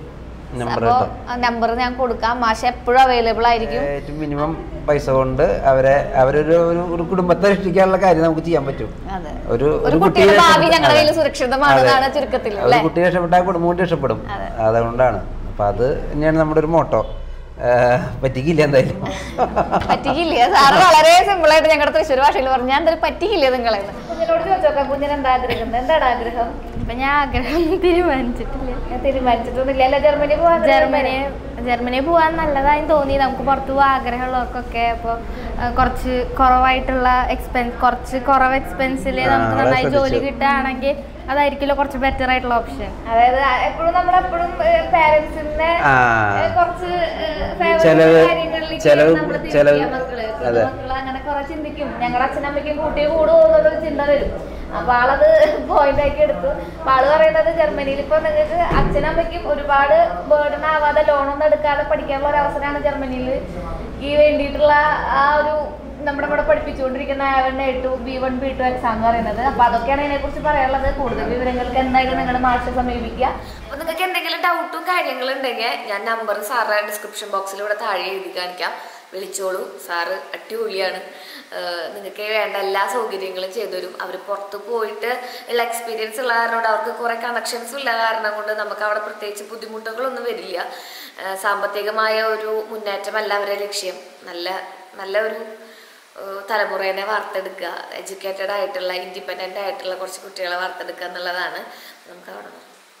നമ്പർ അപ്പോൾ കിട്ടും നമ്പർ ഞാൻ കൊടുക്കാം മാഷ എപ്പോഴും അവൈലബിൾ ആയിരിക്കും ഏറ്റവും മിനിമം പൈസ കൊണ്ട് അവരെ അവരൊരു ഒരു ഒരു കുടുംബത്തെ രക്ഷിക്കാനുള്ള കാര്യം നമുക്ക് ചെയ്യാൻ പറ്റും അതെ ഒരു ഒരു കുട്ടിയെ കുട്ടിയുടെ ഭാവി രക്ഷപ്പെടു- ഞങ്ങളുടെ കയ്യിൽ അതെ. സുരക്ഷിതമാണെന്നാണ് അതെ. ചുരുക്കത്തിൽ ഒരു അല്ലേ കുട്ടി രക്ഷപ്പെട്ടാൽ കുടുംബം കൂടി രക്ഷപ്പെടും അതുകൊണ്ടാണ് അപ്പൊ അത് തന്നെയാണ് നമ്മുടെ ഒരു മോട്ടോ പറ്റിക്കില്ല എന്തായാലും പറ്റിക്കില്ല സാറ് വളരെ സിമ്പിൾ ആയിട്ട് ഞങ്ങളുടെ തൃശ്ശൂർ ഭാഷയിൽ പറഞ്ഞു ഞാൻ എന്തായാലും പറ്റിക്കില്ല നിങ്ങളെ കുഞ്ഞിനോട് ചോദിച്ചോക്കാം കുഞ്ഞിന് എന്താ ആഗ്രഹം എന്താണ് ആഗ്രഹം ഇപ്പൊ ഞാൻ ആഗ്രഹം തീരുമാനിച്ചിട്ടില്ല ഞാൻ തീരുമാനിച്ചിട്ടൊന്നുമില്ല അല്ല ജർമ്മനി പോവാൻ ജർമ്മനി ജർമ്മനി പോകാൻ നല്ലതായി തോന്നി നമുക്ക് പുറത്ത് പോകാൻ ആഗ്രഹമുള്ളവർക്കൊക്കെ അപ്പോൾ കുറച്ച് കുറവായിട്ടുള്ള എക്സ്പെൻസ് കുറച്ച് കുറവ് എക്സ്പെൻസിൽ ആ, നമുക്ക് വളരെ നന്നായി ജോലി ശ്രദ്ധിച്ചു. കിട്ടുകയാണെങ്കിൽ അതായിരിക്കുമല്ലോ കുറച്ച് ബെറ്റർ ആയിട്ടുള്ള ഓപ്ഷൻ അതായത് എപ്പോഴും നമ്മളെപ്പോഴും പാരന്റ്സിന്റെ ആ. കുറച്ച് ചെലവ്- ചെലവ്- മക്കള് ചെലവ്- മക്കള് അതെ. അങ്ങനെ കുറെ ചിന്തിക്കും ഞങ്ങളുടെ അച്ഛനമ്മയ്ക്കും കുട്ടി കൂടുമെന്നുള്ളൊരു ചിന്ത വരും അപ്പൊ ആളത് പോയിന്റ് ആക്കി എടുത്തു അപ്പൊ ആള് പറയുന്നത് ജർമ്മനിയിൽ ഇപ്പൊ നിങ്ങൾക്ക് അച്ഛനമ്മയ്ക്കും ഒരുപാട് ബേർഡൻ ആവാതെ ലോണൊന്നും എടുക്കാതെ പഠിക്കാനുള്ള ഒരു അവസരമാണ് ജർമ്മനിയിൽ ഈ വേണ്ടിയിട്ടുള്ള ആ ഒരു നമ്മുടെ ഇവിടെ പഠിപ്പിച്ചുകൊണ്ടിരിക്കുന്ന one A two B one B two exam എന്ന് പറയുന്നത് അപ്പൊ അതൊക്കെയാണ് ഇതിനെ കുറിച്ച് പറയാനുള്ളത് കൂടുതൽ വിവരങ്ങൾക്ക് എന്തായാലും നിങ്ങൾ മാഷെ സമീപിക്കുക അപ്പൊ നിങ്ങൾക്ക് എന്തെങ്കിലും ഡൗട്ടും കാര്യങ്ങളും ഉണ്ടെങ്കിൽ ഞാൻ നമ്പർ സാറിന്റെ ഡിസ്ക്രിപ്ഷൻ ബോക്സിൽ ഇവിടെ താഴെ എഴുതി കാണിക്കാം വിളിച്ചോളൂ സാറ് അടിപൊളിയാണ് നിങ്ങൾക്ക് വേണ്ട എല്ലാ സൗകര്യങ്ങളും ചെയ്തു തരും അവർ പുറത്ത് പോയിട്ട് ഉള്ള എക്സ്പീരിയൻസ് ഉള്ള കാരണം കൊണ്ട് അവർക്ക് കുറെ കണക്ഷൻസ് ഉള്ള കാരണം കൊണ്ട് നമുക്ക് അവിടെ പ്രത്യേകിച്ച് ബുദ്ധിമുട്ടുകളൊന്നും വരില്ല ആ, സാമ്പത്തികമായ ഒരു മുന്നേറ്റമല്ല അവരെ ലക്ഷ്യം നല്ല നല്ല ഒരു ഏഹ് തലമുറേനെ വാർത്തെടുക്കുക എഡ്യൂക്കേറ്റഡ് ആയിട്ടുള്ള ഇൻഡിപെൻഡൻ്റ് ആയിട്ടുള്ള കുറച്ച് കുട്ടികളെ വാർത്തെടുക്കുക എന്നുള്ളതാണ് നമുക്ക് അവിടെ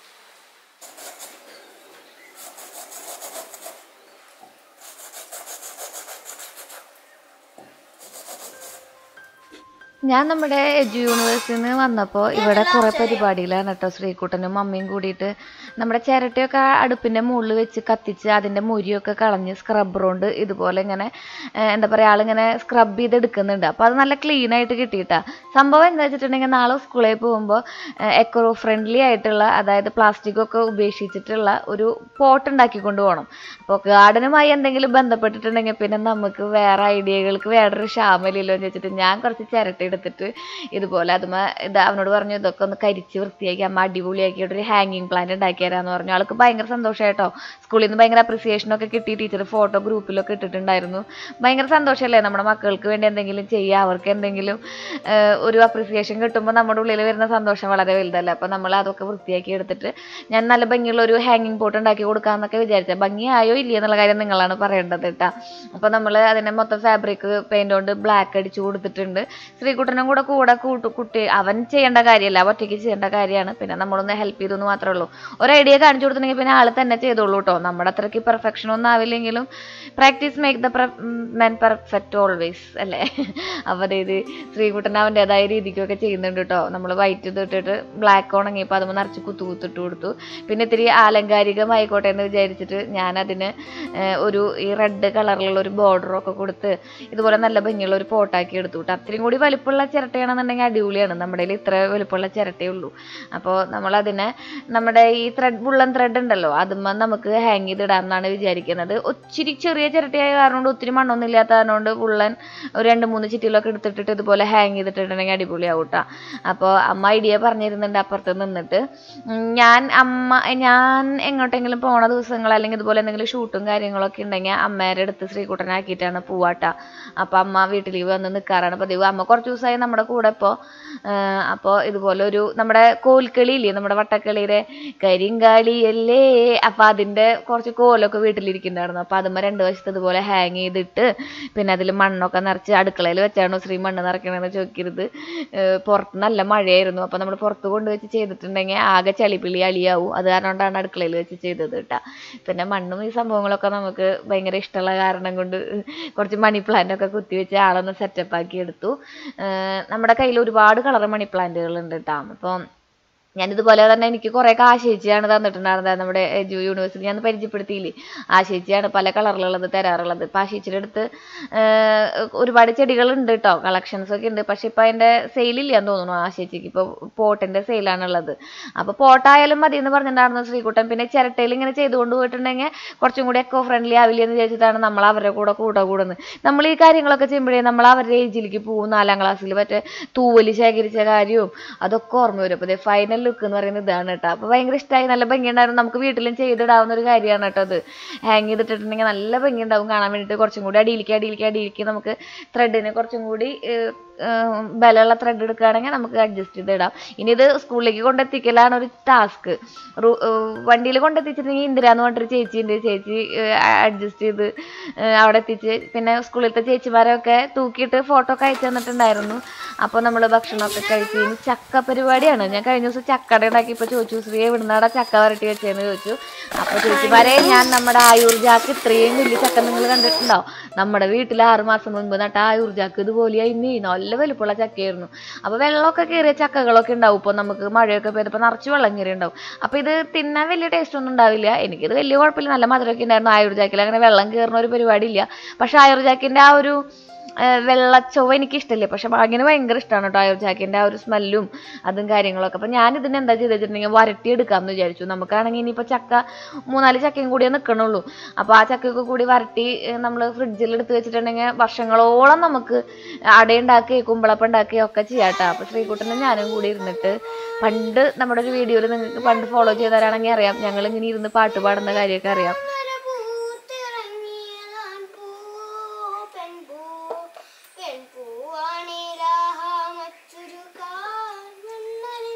ഞാൻ നമ്മുടെ എജു യൂണിവേഴ്സിൽ നിന്ന് വന്നപ്പോൾ ഇവിടെ കുറേ പരിപാടിയിലാണ് കേട്ടോ ശ്രീകുട്ടനും മമ്മിയും കൂടിയിട്ട് നമ്മുടെ ചിരട്ടയൊക്കെ ആ അടുപ്പിൻ്റെ മുകളിൽ വെച്ച് കത്തിച്ച് അതിൻ്റെ മുരിയൊക്കെ കളഞ്ഞ് സ്ക്രബ്ബർ കൊണ്ട് ഇതുപോലെ ഇങ്ങനെ ഏഹ്, എന്താ പറയുക ആളിങ്ങനെ സ്ക്രബ് ചെയ്തെടുക്കുന്നുണ്ട് അപ്പോൾ അത് നല്ല ക്ലീൻ ആയിട്ട് കിട്ടിയിട്ടാ സംഭവം എന്താ വെച്ചിട്ടുണ്ടെങ്കിൽ നാളെ സ്കൂളിൽ പോകുമ്പോൾ എക്കോ ഫ്രണ്ട്ലി ആയിട്ടുള്ള അതായത് പ്ലാസ്റ്റിക് ഒക്കെ ഉപേക്ഷിച്ചിട്ടുള്ള ഒരു പോട്ട് ഉണ്ടാക്കിക്കൊണ്ട് പോകണം അപ്പോൾ ഗാർഡനുമായി എന്തെങ്കിലും ബന്ധപ്പെട്ടിട്ടുണ്ടെങ്കിൽ പിന്നെ നമുക്ക് വേറെ ഐഡിയകൾക്ക് വേറൊരു ക്ഷാമലില്ലോ എന്ന് വെച്ചിട്ട് ഞാൻ കുറച്ച് ചിരട്ട എടുത്തിട്ട് ഇതുപോലെ അതുമ ഇത് അവനോട് പറഞ്ഞു ഇതൊക്കെ ഒന്ന് കരിച്ച് വൃത്തിയാക്കി അമ്മ അടിപൊളിയാക്കിയിട്ട് ഒരു ഹാങ്ങിങ് പ്ലാന്റ് ഉണ്ടാക്കി തരാമെന്ന് പറഞ്ഞു ആൾക്ക് ഭയങ്കര സന്തോഷമായിട്ടോ സ്കൂളിൽ നിന്ന് ഭയങ്കര appreciation ഒക്കെ കിട്ടി ടീച്ചർ ഫോട്ടോ ഗ്രൂപ്പിലൊക്കെ ഇട്ടിട്ടുണ്ടായിരുന്നു ഭയങ്കര സന്തോഷമല്ലേ നമ്മുടെ മക്കൾക്ക് വേണ്ടി എന്തെങ്കിലും ചെയ്യുക അവർക്ക് എന്തെങ്കിലും ഏഹ്, ഒരു അപ്രിസിയേഷൻ കിട്ടുമ്പോൾ നമ്മുടെ ഉള്ളിൽ വരുന്ന സന്തോഷം വളരെ വലുതല്ലേ അപ്പോൾ നമ്മൾ അതൊക്കെ വൃത്തിയാക്കി എടുത്തിട്ട് ഞാൻ നല്ല ഭംഗിയുള്ള ഒരു ഹാങ്ങിങ് പോട്ട് ഉണ്ടാക്കി കൊടുക്കാമെന്നൊക്കെ വിചാരിച്ചത് ഭംഗിയായോ ഇല്ലയോ എന്നുള്ള കാര്യം നിങ്ങളാണ് പറയേണ്ടത് കേട്ടോ അപ്പോൾ നമ്മൾ അതിനെ മൊത്തം ഫാബ്രിക് പെയിന്റ് കൊണ്ട് ബ്ലാക്ക് അടിച്ചു കൊടുത്തിട്ടുണ്ട് ശ്രീകുട്ടനും കൂടെ കൂടെ കൂട്ടു കുട്ടി അവൻ ചെയ്യേണ്ട കാര്യമല്ല അവൻ ഒറ്റയ്ക്ക് ചെയ്യേണ്ട കാര്യമാണ് പിന്നെ നമ്മളൊന്ന് ഹെൽപ്പ് ചെയ്തു എന്ന് മാത്രമേ ഉള്ളൂ ഒരു ഐഡിയ കാണിച്ചു കൊടുത്തിട്ടുണ്ടെങ്കിൽ പിന്നെ ആൾ തന്നെ ചെയ്തോളൂ കേട്ടോ നമ്മുടെ അത്രയ്ക്ക് പെർഫെക്ഷൻ ഒന്നും ആവില്ലെങ്കിലും practice make the men perfect always അല്ലേ അപ്പോൾ അതായത് ശ്രീകുട്ടൻ അവൻ്റെതായ രീതിക്കൊക്കെ ചെയ്യുന്നുണ്ട് കേട്ടോ നമ്മൾ വൈറ്റ് ഇട്ടിട്ട് ബ്ലാക്ക് ഉണങ്ങിയപ്പോൾ അതുമ്പോൾ നിറച്ച് കുത്തു കുത്തിട്ട് കൊടുത്തു പിന്നെ ഇത്തിരി ആലങ്കാരികമായിക്കോട്ടെ എന്ന് വിചാരിച്ചിട്ട് ഞാനതിന് ഏഹ്, ഒരു ഈ റെഡ് കളറിലുള്ള ഒരു ബോർഡറൊക്കെ കൊടുത്ത് ഇതുപോലെ നല്ല ഭംഗിയുള്ള ഒരു പോട്ടാക്കി എടുത്തു കേട്ടോ അത്രയും കൂടി വലിപ്പമുള്ള ചിരട്ടയാണെന്നുണ്ടെങ്കിൽ അടിപൊളിയാണ് നമ്മുടെ കയ്യിൽ ഇത്ര വലിപ്പമുള്ള ചിരട്ടയേ ഉള്ളൂ അപ്പോൾ നമ്മളതിനെ നമ്മുടെ ഈ ത്രെഡ് ബുള്ളൻ ത്രെഡ് ഉണ്ടല്ലോ അതുമ്മ നമുക്ക് ഹാങ് ചെയ്തിടാം എന്നാണ് വിചാരിക്കുന്നത് ഒത്തിരി ചെറിയ ചിരട്ടയായ കാരണം കൊണ്ട് ഒത്തിരി മണ്ണൊന്നും ഇല്ലാത്ത കാരണം കൊണ്ട് ബുള്ളൻ ഒരു രണ്ട് മൂന്ന് ചിറ്റിലൊക്കെ എടുത്തിട്ടിട്ട് ഇതുപോലെ ഹാങ് ചെയ്തിട്ടുണ്ടെങ്കിൽ അടിപൊളിയാവും കേട്ടോ അപ്പോൾ അമ്മ ഐഡിയ പറഞ്ഞിരുന്നുണ്ട് അപ്പുറത്ത് നിന്നിട്ട് ഉം, ഞാൻ അമ്മ ഞാൻ എങ്ങോട്ടെങ്കിലും പോണ ദിവസങ്ങൾ അല്ലെങ്കിൽ ഇതുപോലെ എന്തെങ്കിലും ഷൂട്ടും കാര്യങ്ങളൊക്കെ ഉണ്ടെങ്കിൽ അമ്മേരെ അടുത്ത് ശ്രീകുട്ടനാക്കിയിട്ടാണ് പോവാട്ടാ അപ്പോൾ അമ്മ വീട്ടിലേക്ക് വന്ന് നിൽക്കാറാണ് പതിവ് അമ്മ കുറച്ച് ദിവസമായി നമ്മുടെ കൂടെ ഇപ്പോൾ അപ്പോൾ ഇതുപോലെ ഒരു നമ്മുടെ കോൽക്കളി ഇല്ലേ നമ്മുടെ വട്ടക്കളിയുടെ കരിങ്കാളിയല്ലേ അപ്പോൾ അതിൻ്റെ കുറച്ച് കോലൊക്കെ വീട്ടിലിരിക്കുന്നുണ്ടായിരുന്നു അപ്പോൾ അതുമ്മ രണ്ട് വശത്ത് ഇതുപോലെ ഹാങ് ചെയ്തിട്ട് പിന്നെ അതിൽ മണ്ണൊക്കെ നിറച്ച് അടുക്കളയിൽ വെച്ചാണോ ശ്രീ മണ്ണ് നിറയ്ക്കണമെന്ന് ചോദിക്കരുത് ഏഹ് പുറത്ത് നല്ല മഴയായിരുന്നു അപ്പോൾ നമ്മൾ പുറത്ത് കൊണ്ടുവച്ച് ചെയ്തിട്ടുണ്ടെങ്കിൽ ആകെ ചളിപ്പിളി അളിയാവും അത് കാരണം കൊണ്ടാണ് അടുക്കളയിൽ വെച്ച് ചെയ്തത് കേട്ടോ പിന്നെ മണ്ണും ഈ സംഭവങ്ങളൊക്കെ നമുക്ക് ഭയങ്കര ഇഷ്ടമുള്ള കാരണം കൊണ്ട് കുറച്ച് മണി പ്ലാന്റ് ഒക്കെ കുത്തിവെച്ച് ആളൊന്ന് സെറ്റപ്പ് ആക്കി എടുത്തു ഏഹ് നമ്മുടെ കയ്യിൽ ഒരുപാട് കളർ മണി പ്ലാന്റുകൾ ഉണ്ട് കേട്ടോ അപ്പം ഞാനിതുപോലെ തന്നെ എനിക്ക് കുറേ ആശയിച്ചാണ് തന്നിട്ടുണ്ടായിരുന്നത് നമ്മുടെ എജു യൂണിവേഴ്സിറ്റി ഞാൻ പരിചയപ്പെടുത്തിയില്ലേ ആശയിച്ചാണ് പല കളറിലുള്ളത് തരാറുള്ളത് ഇപ്പം ആശയിച്ചിയുടെ അടുത്ത് ഏഹ്, ഒരുപാട് ചെടികളുണ്ട് കേട്ടോ കളക്ഷൻസ് ഒക്കെ ഉണ്ട് പക്ഷെ ഇപ്പം അതിൻ്റെ സെയിലില്ലാന്ന് തോന്നുന്നു ആശയിച്ചിക്ക് ഇപ്പോൾ പോട്ടിൻ്റെ സെയിലാണുള്ളത് അപ്പോൾ പോട്ടായാലും മതി എന്ന് പറഞ്ഞിട്ടുണ്ടായിരുന്നു ശ്രീകുട്ടൻ പിന്നെ ചിരട്ടയിൽ ഇങ്ങനെ ചെയ്തുകൊണ്ട് പോയിട്ടുണ്ടെങ്കിൽ കുറച്ചും കൂടി എക്കോ ഫ്രണ്ട്ലി ആവില്ല എന്ന് വിചാരിച്ചിട്ടാണ് നമ്മൾ അവരുടെ കൂടെ കൂടെ കൂടുന്നത് നമ്മൾ ഈ കാര്യങ്ങളൊക്കെ ചെയ്യുമ്പോഴേ നമ്മൾ അവരുടെ ഏജിലേക്ക് പോകും നാലാം ക്ലാസ്സിൽ മറ്റേ തൂവല് ശേഖരിച്ച കാര്യവും അതൊക്കെ ഓർമ്മ വരും അപ്പോൾ ഫൈനലിൽ ലുക്ക് എന്ന് പറയുന്നത് ഇതാണ് കേട്ടോ അപ്പോൾ ഭയങ്കര ഇഷ്ടമായി നല്ല ഭംഗിയുണ്ടായിരുന്നു നമുക്ക് വീട്ടിലും ചെയ്തിടാവുന്ന ഒരു കാര്യമാണ് കേട്ടോ അത് ഹാങ് ചെയ്തിട്ടിട്ടുണ്ടെങ്കിൽ നല്ല ഭംഗിയുണ്ടാവും കാണാൻ വേണ്ടിയിട്ട് കുറച്ചും കൂടി അടിയിലേക്ക് അടിയിലേക്ക് അടിയിലേക്ക് നമുക്ക് ത്രെഡിന് കുറച്ചും കൂടി ഏഹ്, ഏഹ്, ബലമുള്ള ത്രെഡ് എടുക്കുകയാണെങ്കിൽ നമുക്ക് അഡ്ജസ്റ്റ് ചെയ്ത് ഇടാം ഇനി ഇത് സ്കൂളിലേക്ക് കൊണ്ടെത്തിക്കലാണ് ഒരു ടാസ്ക് വണ്ടിയിൽ കൊണ്ടെത്തിച്ചിട്ടുണ്ടെങ്കിൽ ഇന്ദിര എന്ന് പറഞ്ഞിട്ടൊരു ചേച്ചി ഉണ്ട് ചേച്ചി അഡ്ജസ്റ്റ് ചെയ്ത് ഏഹ്, അവിടെ എത്തിച്ച് പിന്നെ സ്കൂളിലത്തെ ചേച്ചിമാരൊക്കെ തൂക്കിയിട്ട് ഫോട്ടോ ഒക്കെ അയച്ചു തന്നിട്ടുണ്ടായിരുന്നു അപ്പോൾ നമ്മൾ ഭക്ഷണമൊക്കെ കഴിച്ച് ഇനി ചക്ക പരിപാടിയാണ് ഞാൻ കഴിഞ്ഞ ദിവസം ചക്കട ഉണ്ടാക്കിയപ്പോൾ ചോദിച്ചു ശ്രീ എവിടുന്നാടാ ചക്ക വരട്ടി വെച്ചതെന്ന് ചോദിച്ചു അപ്പോൾ ചേച്ചിമാരെ ഞാൻ നമ്മുടെ ആയൂർ ജാക്ക് ഇത്രയും വലിയ ചക്ക നിങ്ങൾ കണ്ടിട്ടുണ്ടോ നമ്മുടെ വീട്ടിൽ ആറ് മാസം മുൻപ് നട്ട ആയൂർ ജാക്ക് ഇതുപോലെയായി നീ നല്ല വലുപ്പമുള്ള ചക്കയായിരുന്നു അപ്പോൾ വെള്ളമൊക്കെ കയറിയ ചക്കകളൊക്കെ ഉണ്ടാവും ഇപ്പോൾ നമുക്ക് മഴയൊക്കെ പെയ്തപ്പോൾ നിറച്ച് വെള്ളം കയറി ഉണ്ടാവും അപ്പോൾ ഇത് തിന്നാൻ വലിയ ടേസ്റ്റ് ഒന്നും ഉണ്ടാവില്ല എനിക്കിത് വലിയ കുഴപ്പമില്ല നല്ല മധുരമൊക്കെ ഉണ്ടായിരുന്നു ആയൂർ ജാക്കിൽ അങ്ങനെ വെള്ളം കയറുന്ന ഒരു പരിപാടി ഇല്ല പക്ഷേ ആയൂർ ജാക്കിൻ്റെ ആ ഒരു ഏഹ് വെള്ളച്ചൊവ്വ എനിക്ക് ഇഷ്ടമില്ല പക്ഷെ ഭാഗ്യന് ഭയങ്കര ഇഷ്ടമാണ് കേട്ടോ ആയൂർ ജാക്കിൻ്റെ ആ ഒരു സ്മെല്ലും അതും കാര്യങ്ങളൊക്കെ അപ്പം ഞാൻ ഇതിന് എന്താ ചെയ്ത് വെച്ചിട്ടുണ്ടെങ്കിൽ വരട്ടി എടുക്കാമെന്ന് വിചാരിച്ചു നമുക്കാണെങ്കിൽ ഇനിയിപ്പോൾ ചക്ക മൂന്നാല് ചക്കയും കൂടിയേ നിൽക്കണുള്ളൂ അപ്പോൾ ആ ചക്കയൊക്കെ കൂടി വരട്ടി നമ്മൾ ഫ്രിഡ്ജിൽ എടുത്ത് വെച്ചിട്ടുണ്ടെങ്കിൽ വർഷങ്ങളോളം നമുക്ക് അടയുണ്ടാക്കി കുമ്പളപ്പം ഉണ്ടാക്കി ഒക്കെ ചെയ്യാം കേട്ടോ അപ്പോൾ ശ്രീകുട്ടനും ഞാനും കൂടി ഇരുന്നിട്ട് പണ്ട് നമ്മുടെ ഒരു വീഡിയോയിൽ നിങ്ങൾക്ക് പണ്ട് ഫോളോ ചെയ്തവരാണെങ്കിൽ അറിയാം ഞങ്ങൾ ഇങ്ങനെ ഇരുന്ന് പാട്ട് പാടുന്ന കാര്യമൊക്കെ അറിയാം പൂത്തിറങ്ങിയതാൻ പൂവോ പെൺപൂ പെൺപൂവാണിരാമറ്റൊരു കാർമണ്ണന്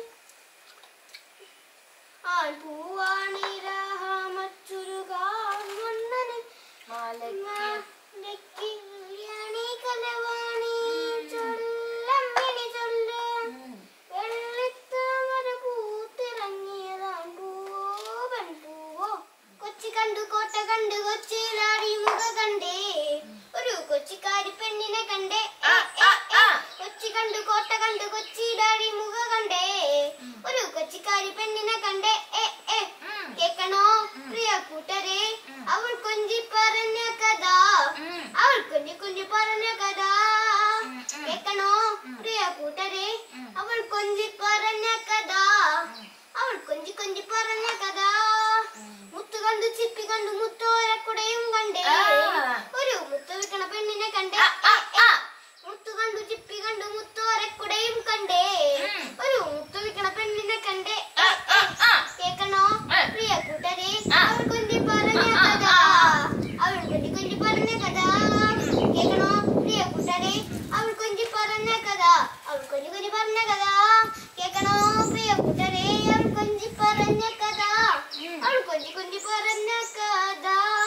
ആൺപൂവാണിരാമറ്റൊരു കാർമണ്ണന് മാലയ്ക്ക് കല്യാണി കലവാണി ചൊല്ലമ്മിണി ചൊല്ല് വെള്ളിത്താമര പൂത്തിറങ്ങിയതാൻ പൂവോ പെൺപൂവോ കൊച്ചി കണ്ടു കോട്ട കണ്ടു കൊച്ചിയിലാടി മുഖ കണ്ടേ ഒരു കൊച്ചിക്കാരി പെണ്ണിനെ കണ്ടേ ഏ, ഏ, ഏ. കൊച്ചി കണ്ടു കോട്ട കണ്ടു കൊച്ചിയിലാടി മുഖ കണ്ടേ ഒരു കൊച്ചിക്കാരി പെണ്ണിനെ കണ്ടേ ഏ, ഏ. കേക്കണോ പ്രിയ കൂട്ടരെ അവൾ കൊഞ്ചി പറഞ്ഞ കഥ അവൾ കുഞ്ഞു കുഞ്ഞു പറഞ്ഞ കഥ കേക്കണോ പ്രിയ കൂട്ടരെ അവൾ കൊഞ്ചി പറഞ്ഞ കഥ അവൾ കൊഞ്ചി കൊഞ്ചി പറഞ്ഞ കഥ മുത്തു കണ്ടു ചിപ്പി കണ്ടു മുത്തോരക്കുടയും കണ്ടേ ഒരു മുത്തു വിൽക്കണ പെണ്ണിനെ കണ്ടേ ഏ, ഏ. മുത്തു കണ്ടു ചിപ്പി കണ്ടു മുത്തോരക്കുടയും കണ്ടേ ഒരു മുത്തു വിൽക്കണ പെണ്ണിനെ കണ്ടേ ഏ, ഏ. കേക്കണോ പ്രിയ കൂട്ടരെ അവൾ കൊഞ്ചി പറഞ്ഞ കഥ അവൾ കൊഞ്ചി കൊഞ്ചി പറഞ്ഞ കഥ കേക്കണോ പ്രിയ കൂട്ടരെ അവൾ കൊഞ്ചി പറഞ്ഞ കഥ അവൾ കൊഞ്ചി കൊഞ്ചി പറഞ്ഞ കഥ കേക്കണോ പ്രിയ കൂട്ടരെ അവൾ കൊഞ്ചി പറഞ്ഞ കഥ അവൾ കൊഞ്ചി കൊഞ്ചി പറഞ്ഞ കഥ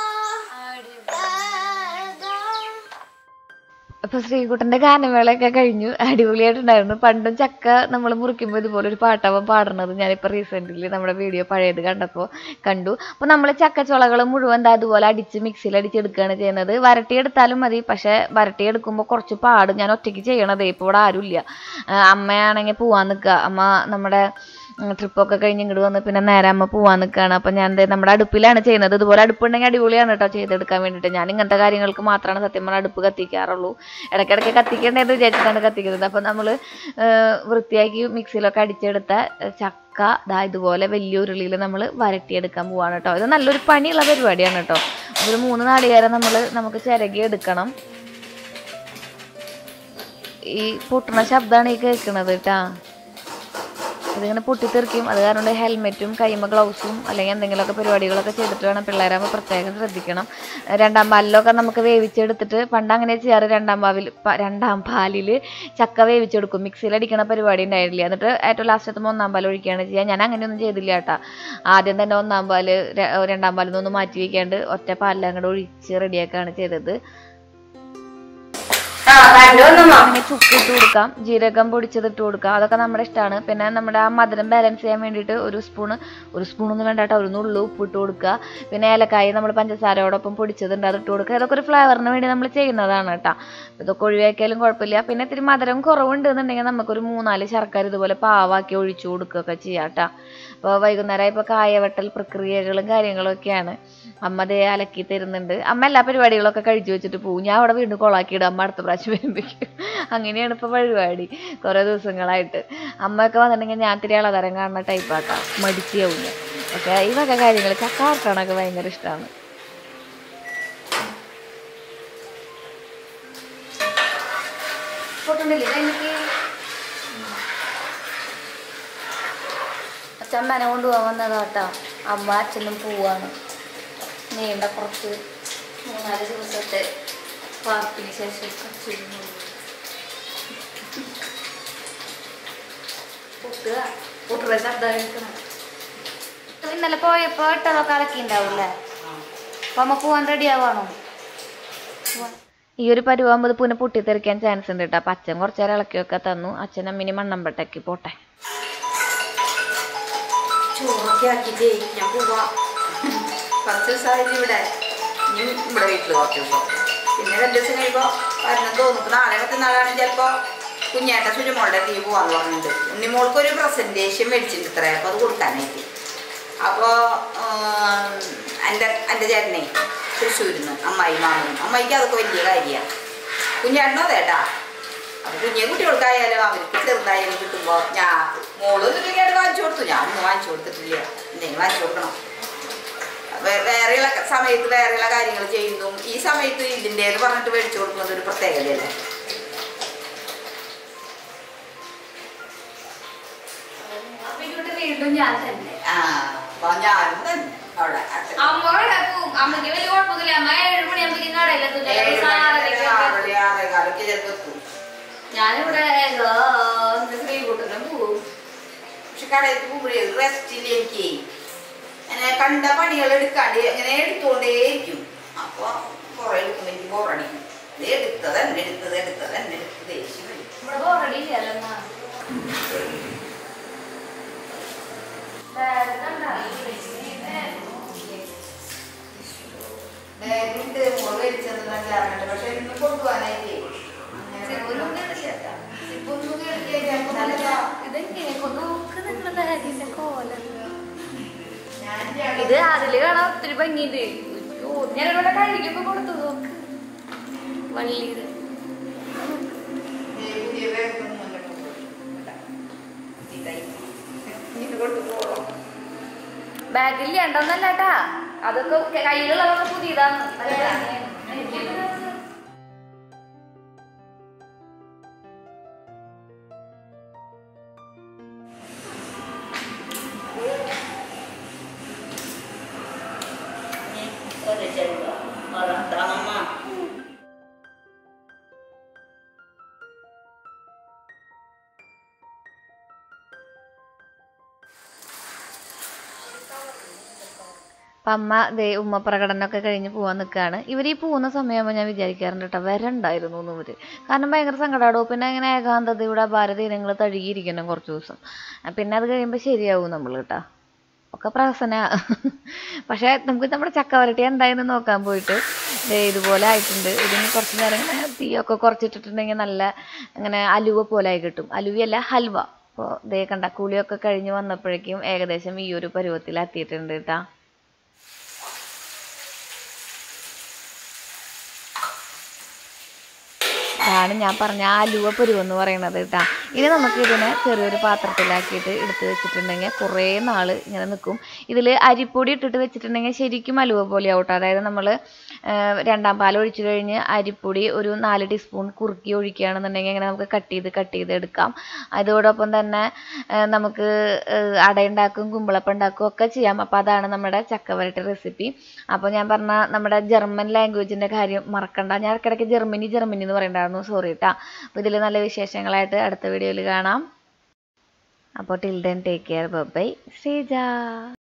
കഥ അപ്പൊ ശ്രീകുട്ടന്റെ ഗാനമേളയൊക്കെ കഴിഞ്ഞു അടിപൊളിയായിട്ടുണ്ടായിരുന്നു പണ്ടും ചക്ക നമ്മൾ മുറിക്കുമ്പോൾ ഇതുപോലെ ഒരു പാട്ടാവും പാടുന്നത് ഞാനിപ്പോൾ റീസെൻ്റ്ലി നമ്മുടെ വീഡിയോ പഴയത് കണ്ടപ്പോൾ കണ്ടു അപ്പോൾ നമ്മൾ ചക്കച്ചുളകൾ മുഴുവൻ ദാ അതുപോലെ അടിച്ച് മിക്സിയിൽ അടിച്ചെടുക്കുകയാണ് ചെയ്യുന്നത് വരട്ടിയെടുത്താലും മതി പക്ഷേ വരട്ടിയെടുക്കുമ്പോൾ കുറച്ച് പാട് ഞാൻ ഒറ്റയ്ക്ക് ചെയ്യണതേ ഇപ്പോൾ ഇവിടെ ആരുമില്ല ആ, അമ്മയാണെങ്കിൽ പോവാൻ നിൽക്കുക അമ്മ നമ്മുടെ ട്രിപ്പൊക്കെ കഴിഞ്ഞ് ഇങ്ങോട്ട് വന്ന് പിന്നെ നേരെ അമ്മ പോവാൻ നിൽക്കുകയാണ് അപ്പം ഞാൻ ദേ നമ്മുടെ അടുപ്പിലാണ് ചെയ്യുന്നത് ഇതുപോലെ അടുപ്പുണ്ടെങ്കിൽ അടിപൊളിയാണ് കേട്ടോ ചെയ്തെടുക്കാൻ വേണ്ടിയിട്ട് ഞാൻ ഇങ്ങനത്തെ കാര്യങ്ങൾക്ക് മാത്രമാണ് സത്യം പറഞ്ഞാൽ അടുപ്പ് കത്തിക്കാറുള്ളൂ ഇടയ്ക്കിടയ്ക്ക് കത്തിക്കേണ്ടതെന്ന് വിചാരിച്ചിട്ടാണ് കത്തിക്കുന്നത് അപ്പം നമ്മൾ വൃത്തിയാക്കി മിക്സിയിലൊക്കെ അടിച്ചെടുത്ത ഏഹ്, ചക്ക ദാ ഇതുപോലെ വലിയ ഉരുളിയിൽ നമ്മൾ വരട്ടിയെടുക്കാൻ പോവാണ് കേട്ടോ ഇത് നല്ലൊരു പണിയുള്ള പരിപാടിയാണ് കേട്ടോ ഒരു മൂന്ന് നാളികേരം നമ്മൾ നമുക്ക് ചിരകി എടുക്കണം ഈ പൊട്ടണ ശബ്ദമാണ് ഈ കേൾക്കണത് കേട്ടാ ഇതിങ്ങനെ പൊട്ടിത്തെറിക്കും അത് കാരണം കൊണ്ട് ഹെൽമെറ്റും കൈമ ഗ്ലൗസും അല്ലെങ്കിൽ എന്തെങ്കിലുമൊക്കെ പരിപാടികളൊക്കെ ചെയ്തിട്ട് വേണം പിള്ളേരാകുമ്പോൾ പ്രത്യേകം ശ്രദ്ധിക്കണം രണ്ടാം പാലിലൊക്കെ നമുക്ക് വേവിച്ചെടുത്തിട്ട് പണ്ട് അങ്ങനെ ചെയ്യാറ് രണ്ടാം പാവിൽ പ- രണ്ടാം പാലിൽ ചക്ക വേവിച്ചെടുക്കും മിക്സിയിൽ അടിക്കണ പരിപാടി ഉണ്ടായിരുന്നില്ല എന്നിട്ട് ഏറ്റവും ലാസ്റ്റത്തെ ഒന്നാം പാൽ ഒഴിക്കുകയാണ് ചെയ്യുക ഞാൻ അങ്ങനെയൊന്നും ചെയ്തില്ല കേട്ടാ ആദ്യം തന്നെ ഒന്നാം പാല് ര- രണ്ടാം പാലിൽ നിന്നൊന്നും മാറ്റി വയ്ക്കാണ്ട് ഒറ്റ പാലിൽ അങ്ങോട്ട് ഒഴിച്ച് റെഡിയാക്കുകയാണ് ചെയ്തത് അങ്ങനെ ചുക്ക് ഇട്ട് കൊടുക്കാം ജീരകം പൊടിച്ചത് ഇട്ട് കൊടുക്കാം അതൊക്കെ നമ്മുടെ ഇഷ്ടമാണ് പിന്നെ നമ്മുടെ ആ മധുരം ബാലൻസ് ചെയ്യാൻ വേണ്ടിയിട്ട് ഒരു സ്പൂണ് ഒരു സ്പൂണൊന്നും വേണ്ട കേട്ടോ ഒരു നുള്ളു ഉപ്പ് ഇട്ട് കൊടുക്കുക പിന്നെ ഏലക്കായി നമ്മൾ പഞ്ചസാരയോടൊപ്പം പൊടിച്ചതുണ്ട് അത് ഇട്ട് കൊടുക്കുക ഇതൊക്കെ ഒരു ഫ്ലേവറിന് വേണ്ടി നമ്മൾ ചെയ്യുന്നതാണ് കേട്ടോ ഇതൊക്കെ ഒഴിവാക്കിയാലും കുഴപ്പമില്ല പിന്നെ ഇത്തിരി മധുരം കുറവുണ്ട് എന്നുണ്ടെങ്കിൽ നമുക്കൊരു മൂന്നാല് ശർക്കര ഇതുപോലെ പാവാക്കി ഒഴിച്ചു കൊടുക്കുകയൊക്കെ ചെയ്യാം കേട്ടോ അപ്പോൾ വൈകുന്നേരം ഇപ്പോൾ കായവട്ടൽ പ്രക്രിയകളും കാര്യങ്ങളും ഒക്കെയാണ് അമ്മ ദേ അലക്കി തരുന്നുണ്ട് അമ്മ എല്ലാ പരിപാടികളൊക്കെ കഴിച്ചു വെച്ചിട്ട് പോകും ഞാൻ അവിടെ വീണ്ടും കൊളാക്കിയിടും അമ്മ അടുത്ത പ്രാവശ്യം വരുമ്പോഴേക്കും അങ്ങനെയാണ് ഇപ്പോൾ പരിപാടി കുറേ ദിവസങ്ങളായിട്ട് അമ്മയൊക്കെ വന്നിട്ടുണ്ടെങ്കിൽ ഞാൻ ഇത്തിരി ഇളതരം കാണുന്ന ടൈപ്പാക്കാം മടിച്ചാവും ഞാൻ പക്ഷേ ഈ വക കാര്യങ്ങൾ ചക്ക വറുക്കണമൊക്കെ ഭയങ്കര ഇഷ്ടമാണ് അച്ഛമ്മനെ കൊണ്ടുപോകാൻ വന്നതാട്ടോ അമ്മ അച്ഛനും പോവാണ് നീണ്ട കുറച്ച് മൂന്നാല് ദിവസത്തെ പാർട്ടിന് ശേഷം കൊച്ചിരുന്നു പൊട്ടുക പൊട്ടുക ശബ്ദം കേൾക്കണം ഇന്നലെ പോയപ്പോ ഇട്ടതൊക്കെ അലക്കിണ്ടാവൂല്ലേ അപ്പൊ അമ്മ പോവാൻ റെഡി ആവാണോ ഈ ഒരു പരുവാകുമ്പോൾ ഇത് പുനഃ പൊട്ടിത്തെറിക്കാൻ ചാൻസ് ഉണ്ട് കേട്ടോ അപ്പം അച്ഛൻ കുറച്ച് നേരം ഇളക്കിയൊക്കെ തന്നു അച്ഛൻ അമ്മിനി മണ്ണമ്പട്ടയ്ക്ക് പോട്ടെ ചോറൊക്കെ ആക്കിട്ടേ ഞാൻ പോവാ കുറച്ച് ദിവസമായി ഇവിടെ ഇനി ഇവിടെ വീട്ടിൽ കുറച്ച് ദിവസം പിന്നെ രണ്ട് ദിവസം കഴിയുമ്പോൾ വരണം തോന്നും ഇപ്പൊ നാളെ മറ്റന്നാളാണ് ചിലപ്പോൾ കുഞ്ഞേട്ട സുരമോളുടെ ലീവ് പോവാന്ന് പറഞ്ഞിട്ടുണ്ട് ഉണ്ണിമോൾക്ക് ഒരു പ്രസന്റേഷൻ മേടിച്ചിട്ടുണ്ട് ഇത്ര അപ്പോൾ അത് കൊടുക്കാനായിട്ട് അപ്പോൾ എൻ്റെ എൻ്റെ ചേട്ടനെ തൃശ്ശൂരിൽ നിന്ന് അമ്മായി മാമനും അമ്മായിക്ക് അതൊക്കെ വലിയ കാര്യമാണ് കുഞ്ഞേട്ടനോ അതേട്ടാ അപ്പൊ കുഞ്ഞെ കുട്ടികൾക്കായാലും അവർക്ക് ചെറുതായാലും കിട്ടുമ്പോൾ ഞാൻ മോള് എന്തെങ്കിലും വാങ്ങിച്ചു കൊടുത്തു ഞാൻ ഒന്നും വാങ്ങിച്ചു കൊടുത്തിട്ടില്ല എന്തെങ്കിലും വാങ്ങിച്ചു കൊടുക്കണം വേ- വേറെയുള്ള സമയത്ത് വേറെയുള്ള കാര്യങ്ങൾ ചെയ്യുന്നതും ഈ സമയത്ത് ഇതിൻ്റെന്ന് പറഞ്ഞിട്ട് മേടിച്ചു കൊടുക്കുന്നത് ഒരു പ്രത്യേകതയല്ലേ വീണ്ടും ഞാൻ തന്നെ ആ അപ്പൊ ഞാനും തന്നെ അവിടെ അച്ഛൻ അമ്മ കിടക്കും അമ്മയ്ക്ക് വലിയ കുഴപ്പമൊന്നുമില്ല അമ്മ ഏഴ് മണിയാകുമ്പോഴേക്കും കടയിലെത്തും ഏഴ് ചിലപ്പോൾ മണി, സാറരയ്ക്കൊക്കെ ആറര, ആറേകാലൊക്കെ ചിലപ്പോൾ എത്തും ഞാനിവിടെ ശ്രീകുട്ടനും പോവും പക്ഷെ കടയിൽ പോകുമ്പോഴേ റെസ്റ്റ് ഇല്ല എനിക്ക് അങ്ങനെ കണ്ട പണികൾ എടുക്കാണ്ട് ഇങ്ങനെ എടുത്തുകൊണ്ടേയിരിക്കും അപ്പോൾ കുറേ എടുക്കുമ്പോൾ എനിക്ക് ബോറടിക്കും ഇത് എടുത്തത് തന്നെ എടുത്തത് എടുത്തത് തന്നെ എടുത്തത് ദേഷ്യം വരും ഇവിടെ ബോറടി ഇല്ലല്ലോ ബാഗുണ്ട് മോള് മേടിച്ചത് കണ്ടാറുണ്ട് പക്ഷെ ഇന്ന് കൊണ്ടുപോകാനായിട്ടേ സിപ്പൊന്നും കേട്ടില്ല ഇപ്പൊന്നും കേട്ടില്ല ഇതെങ്ങനെ നോക്ക് നിങ്ങളുടെ ബാഗിന്റെ കോലം ഞാൻ ഇത് അതില് കാണാൻ ഒത്തിരി ഭംഗിയുണ്ട് അയ്യോ, ഞാനിവിടെ കഴിക്കുമ്പോ കൊടുത്തു നോക്ക് വള്ളിയുടെ പുതിയ ബാഗൊന്നും ഇനി കൊണ്ടുപോകണം ബാഗിൽ ഉണ്ടെന്നല്ലാട്ടാ അതൊക്കെ കയ്യിലുള്ളതൊക്കെ പുതിയതാണ് അതൊക്കെ അങ്ങനെയാണ്. എനിക്കിത് അപ്പം അമ്മ ദേ ഉമ്മ പ്രകടനമൊക്കെ കഴിഞ്ഞ് പോകാൻ നിൽക്കുകയാണ് ഇവർ ഈ പോകുന്ന സമയമാകുമ്പോൾ ഞാൻ വിചാരിക്കാറുണ്ട് കേട്ടോ വരണ്ടായിരുന്നു എന്ന് ഇവർ കാരണം ഭയങ്കര സങ്കടമാടോ പിന്നെ ഇങ്ങനെ ഏകാന്തതയുടെ ഭാരതീരങ്ങൾ തഴുകിയിരിക്കണം കുറച്ച് ദിവസം ആ, പിന്നെ അത് കഴിയുമ്പോൾ ശരിയാവും നമ്മൾ കേട്ടോ ഒക്കെ പ്രഹസന പക്ഷേ നമുക്ക് നമ്മുടെ ചക്കവരട്ടി എന്തായെന്ന് നോക്കാൻ പോയിട്ട് ദേ ഇതുപോലെ ആയിട്ടുണ്ട് ഇതിന് കുറച്ച് നേരം ഇങ്ങനെ തീയൊക്കെ കുറച്ചിട്ടിട്ടുണ്ടെങ്കിൽ നല്ല ഇങ്ങനെ അലുവ പോലെ ആയി കിട്ടും അലുവയല്ല ഹൽവ അപ്പോൾ ദേ കണ്ട കുളിയൊക്കെ കഴിഞ്ഞ് വന്നപ്പോഴേക്കും ഏകദേശം ഈ ഒരു പരുവത്തിലെത്തിയിട്ടുണ്ട് കേട്ടോ ഇതാണ് ഞാൻ പറഞ്ഞ ആ അലുവ പരുവെന്ന് പറയണത് കേട്ടാ ഇനി നമുക്ക് ഇതിനെ ചെറിയൊരു പാത്രത്തിലാക്കിയിട്ട് എടുത്ത് വെച്ചിട്ടുണ്ടെങ്കിൽ കുറേ നാൾ ഇങ്ങനെ നിൽക്കും ഇതിൽ അരിപ്പൊടി ഇട്ടിട്ട് വെച്ചിട്ടുണ്ടെങ്കിൽ ശരിക്കും അലുവ പോലെയാവും കേട്ടോ അതായത് നമ്മൾ രണ്ടാം പാൽ ഒഴിച്ചു കഴിഞ്ഞ് അരിപ്പൊടി ഒരു നാല് ടീസ്പൂൺ കുറുക്കി ഒഴിക്കുകയാണെന്നുണ്ടെങ്കിൽ ഇങ്ങനെ നമുക്ക് കട്ട് ചെയ്ത് കട്ട് ചെയ്ത് എടുക്കാം അതോടൊപ്പം തന്നെ ആ, നമുക്ക് ആ, അടയുണ്ടാക്കും കുമ്പിളപ്പം ഉണ്ടാക്കും ഒക്കെ ചെയ്യാം അപ്പോൾ അതാണ് നമ്മുടെ ചക്കവരട്ടി റെസിപ്പി അപ്പോൾ ഞാൻ പറഞ്ഞ നമ്മുടെ ജർമ്മൻ ലാംഗ്വേജിൻ്റെ കാര്യം മറക്കണ്ട ഞാൻ ഇടയ്ക്കിടയ്ക്ക് ജർമ്മനി ജർമ്മനി എന്ന് പറയണ്ടായിരുന്നു സോറി കേട്ടാ അപ്പോൾ ഇതിൽ നല്ല വിശേഷങ്ങളായിട്ട് അടുത്ത വീഡിയോയിൽ കാണാം അപ്പോൾ till then take care bye Sreeja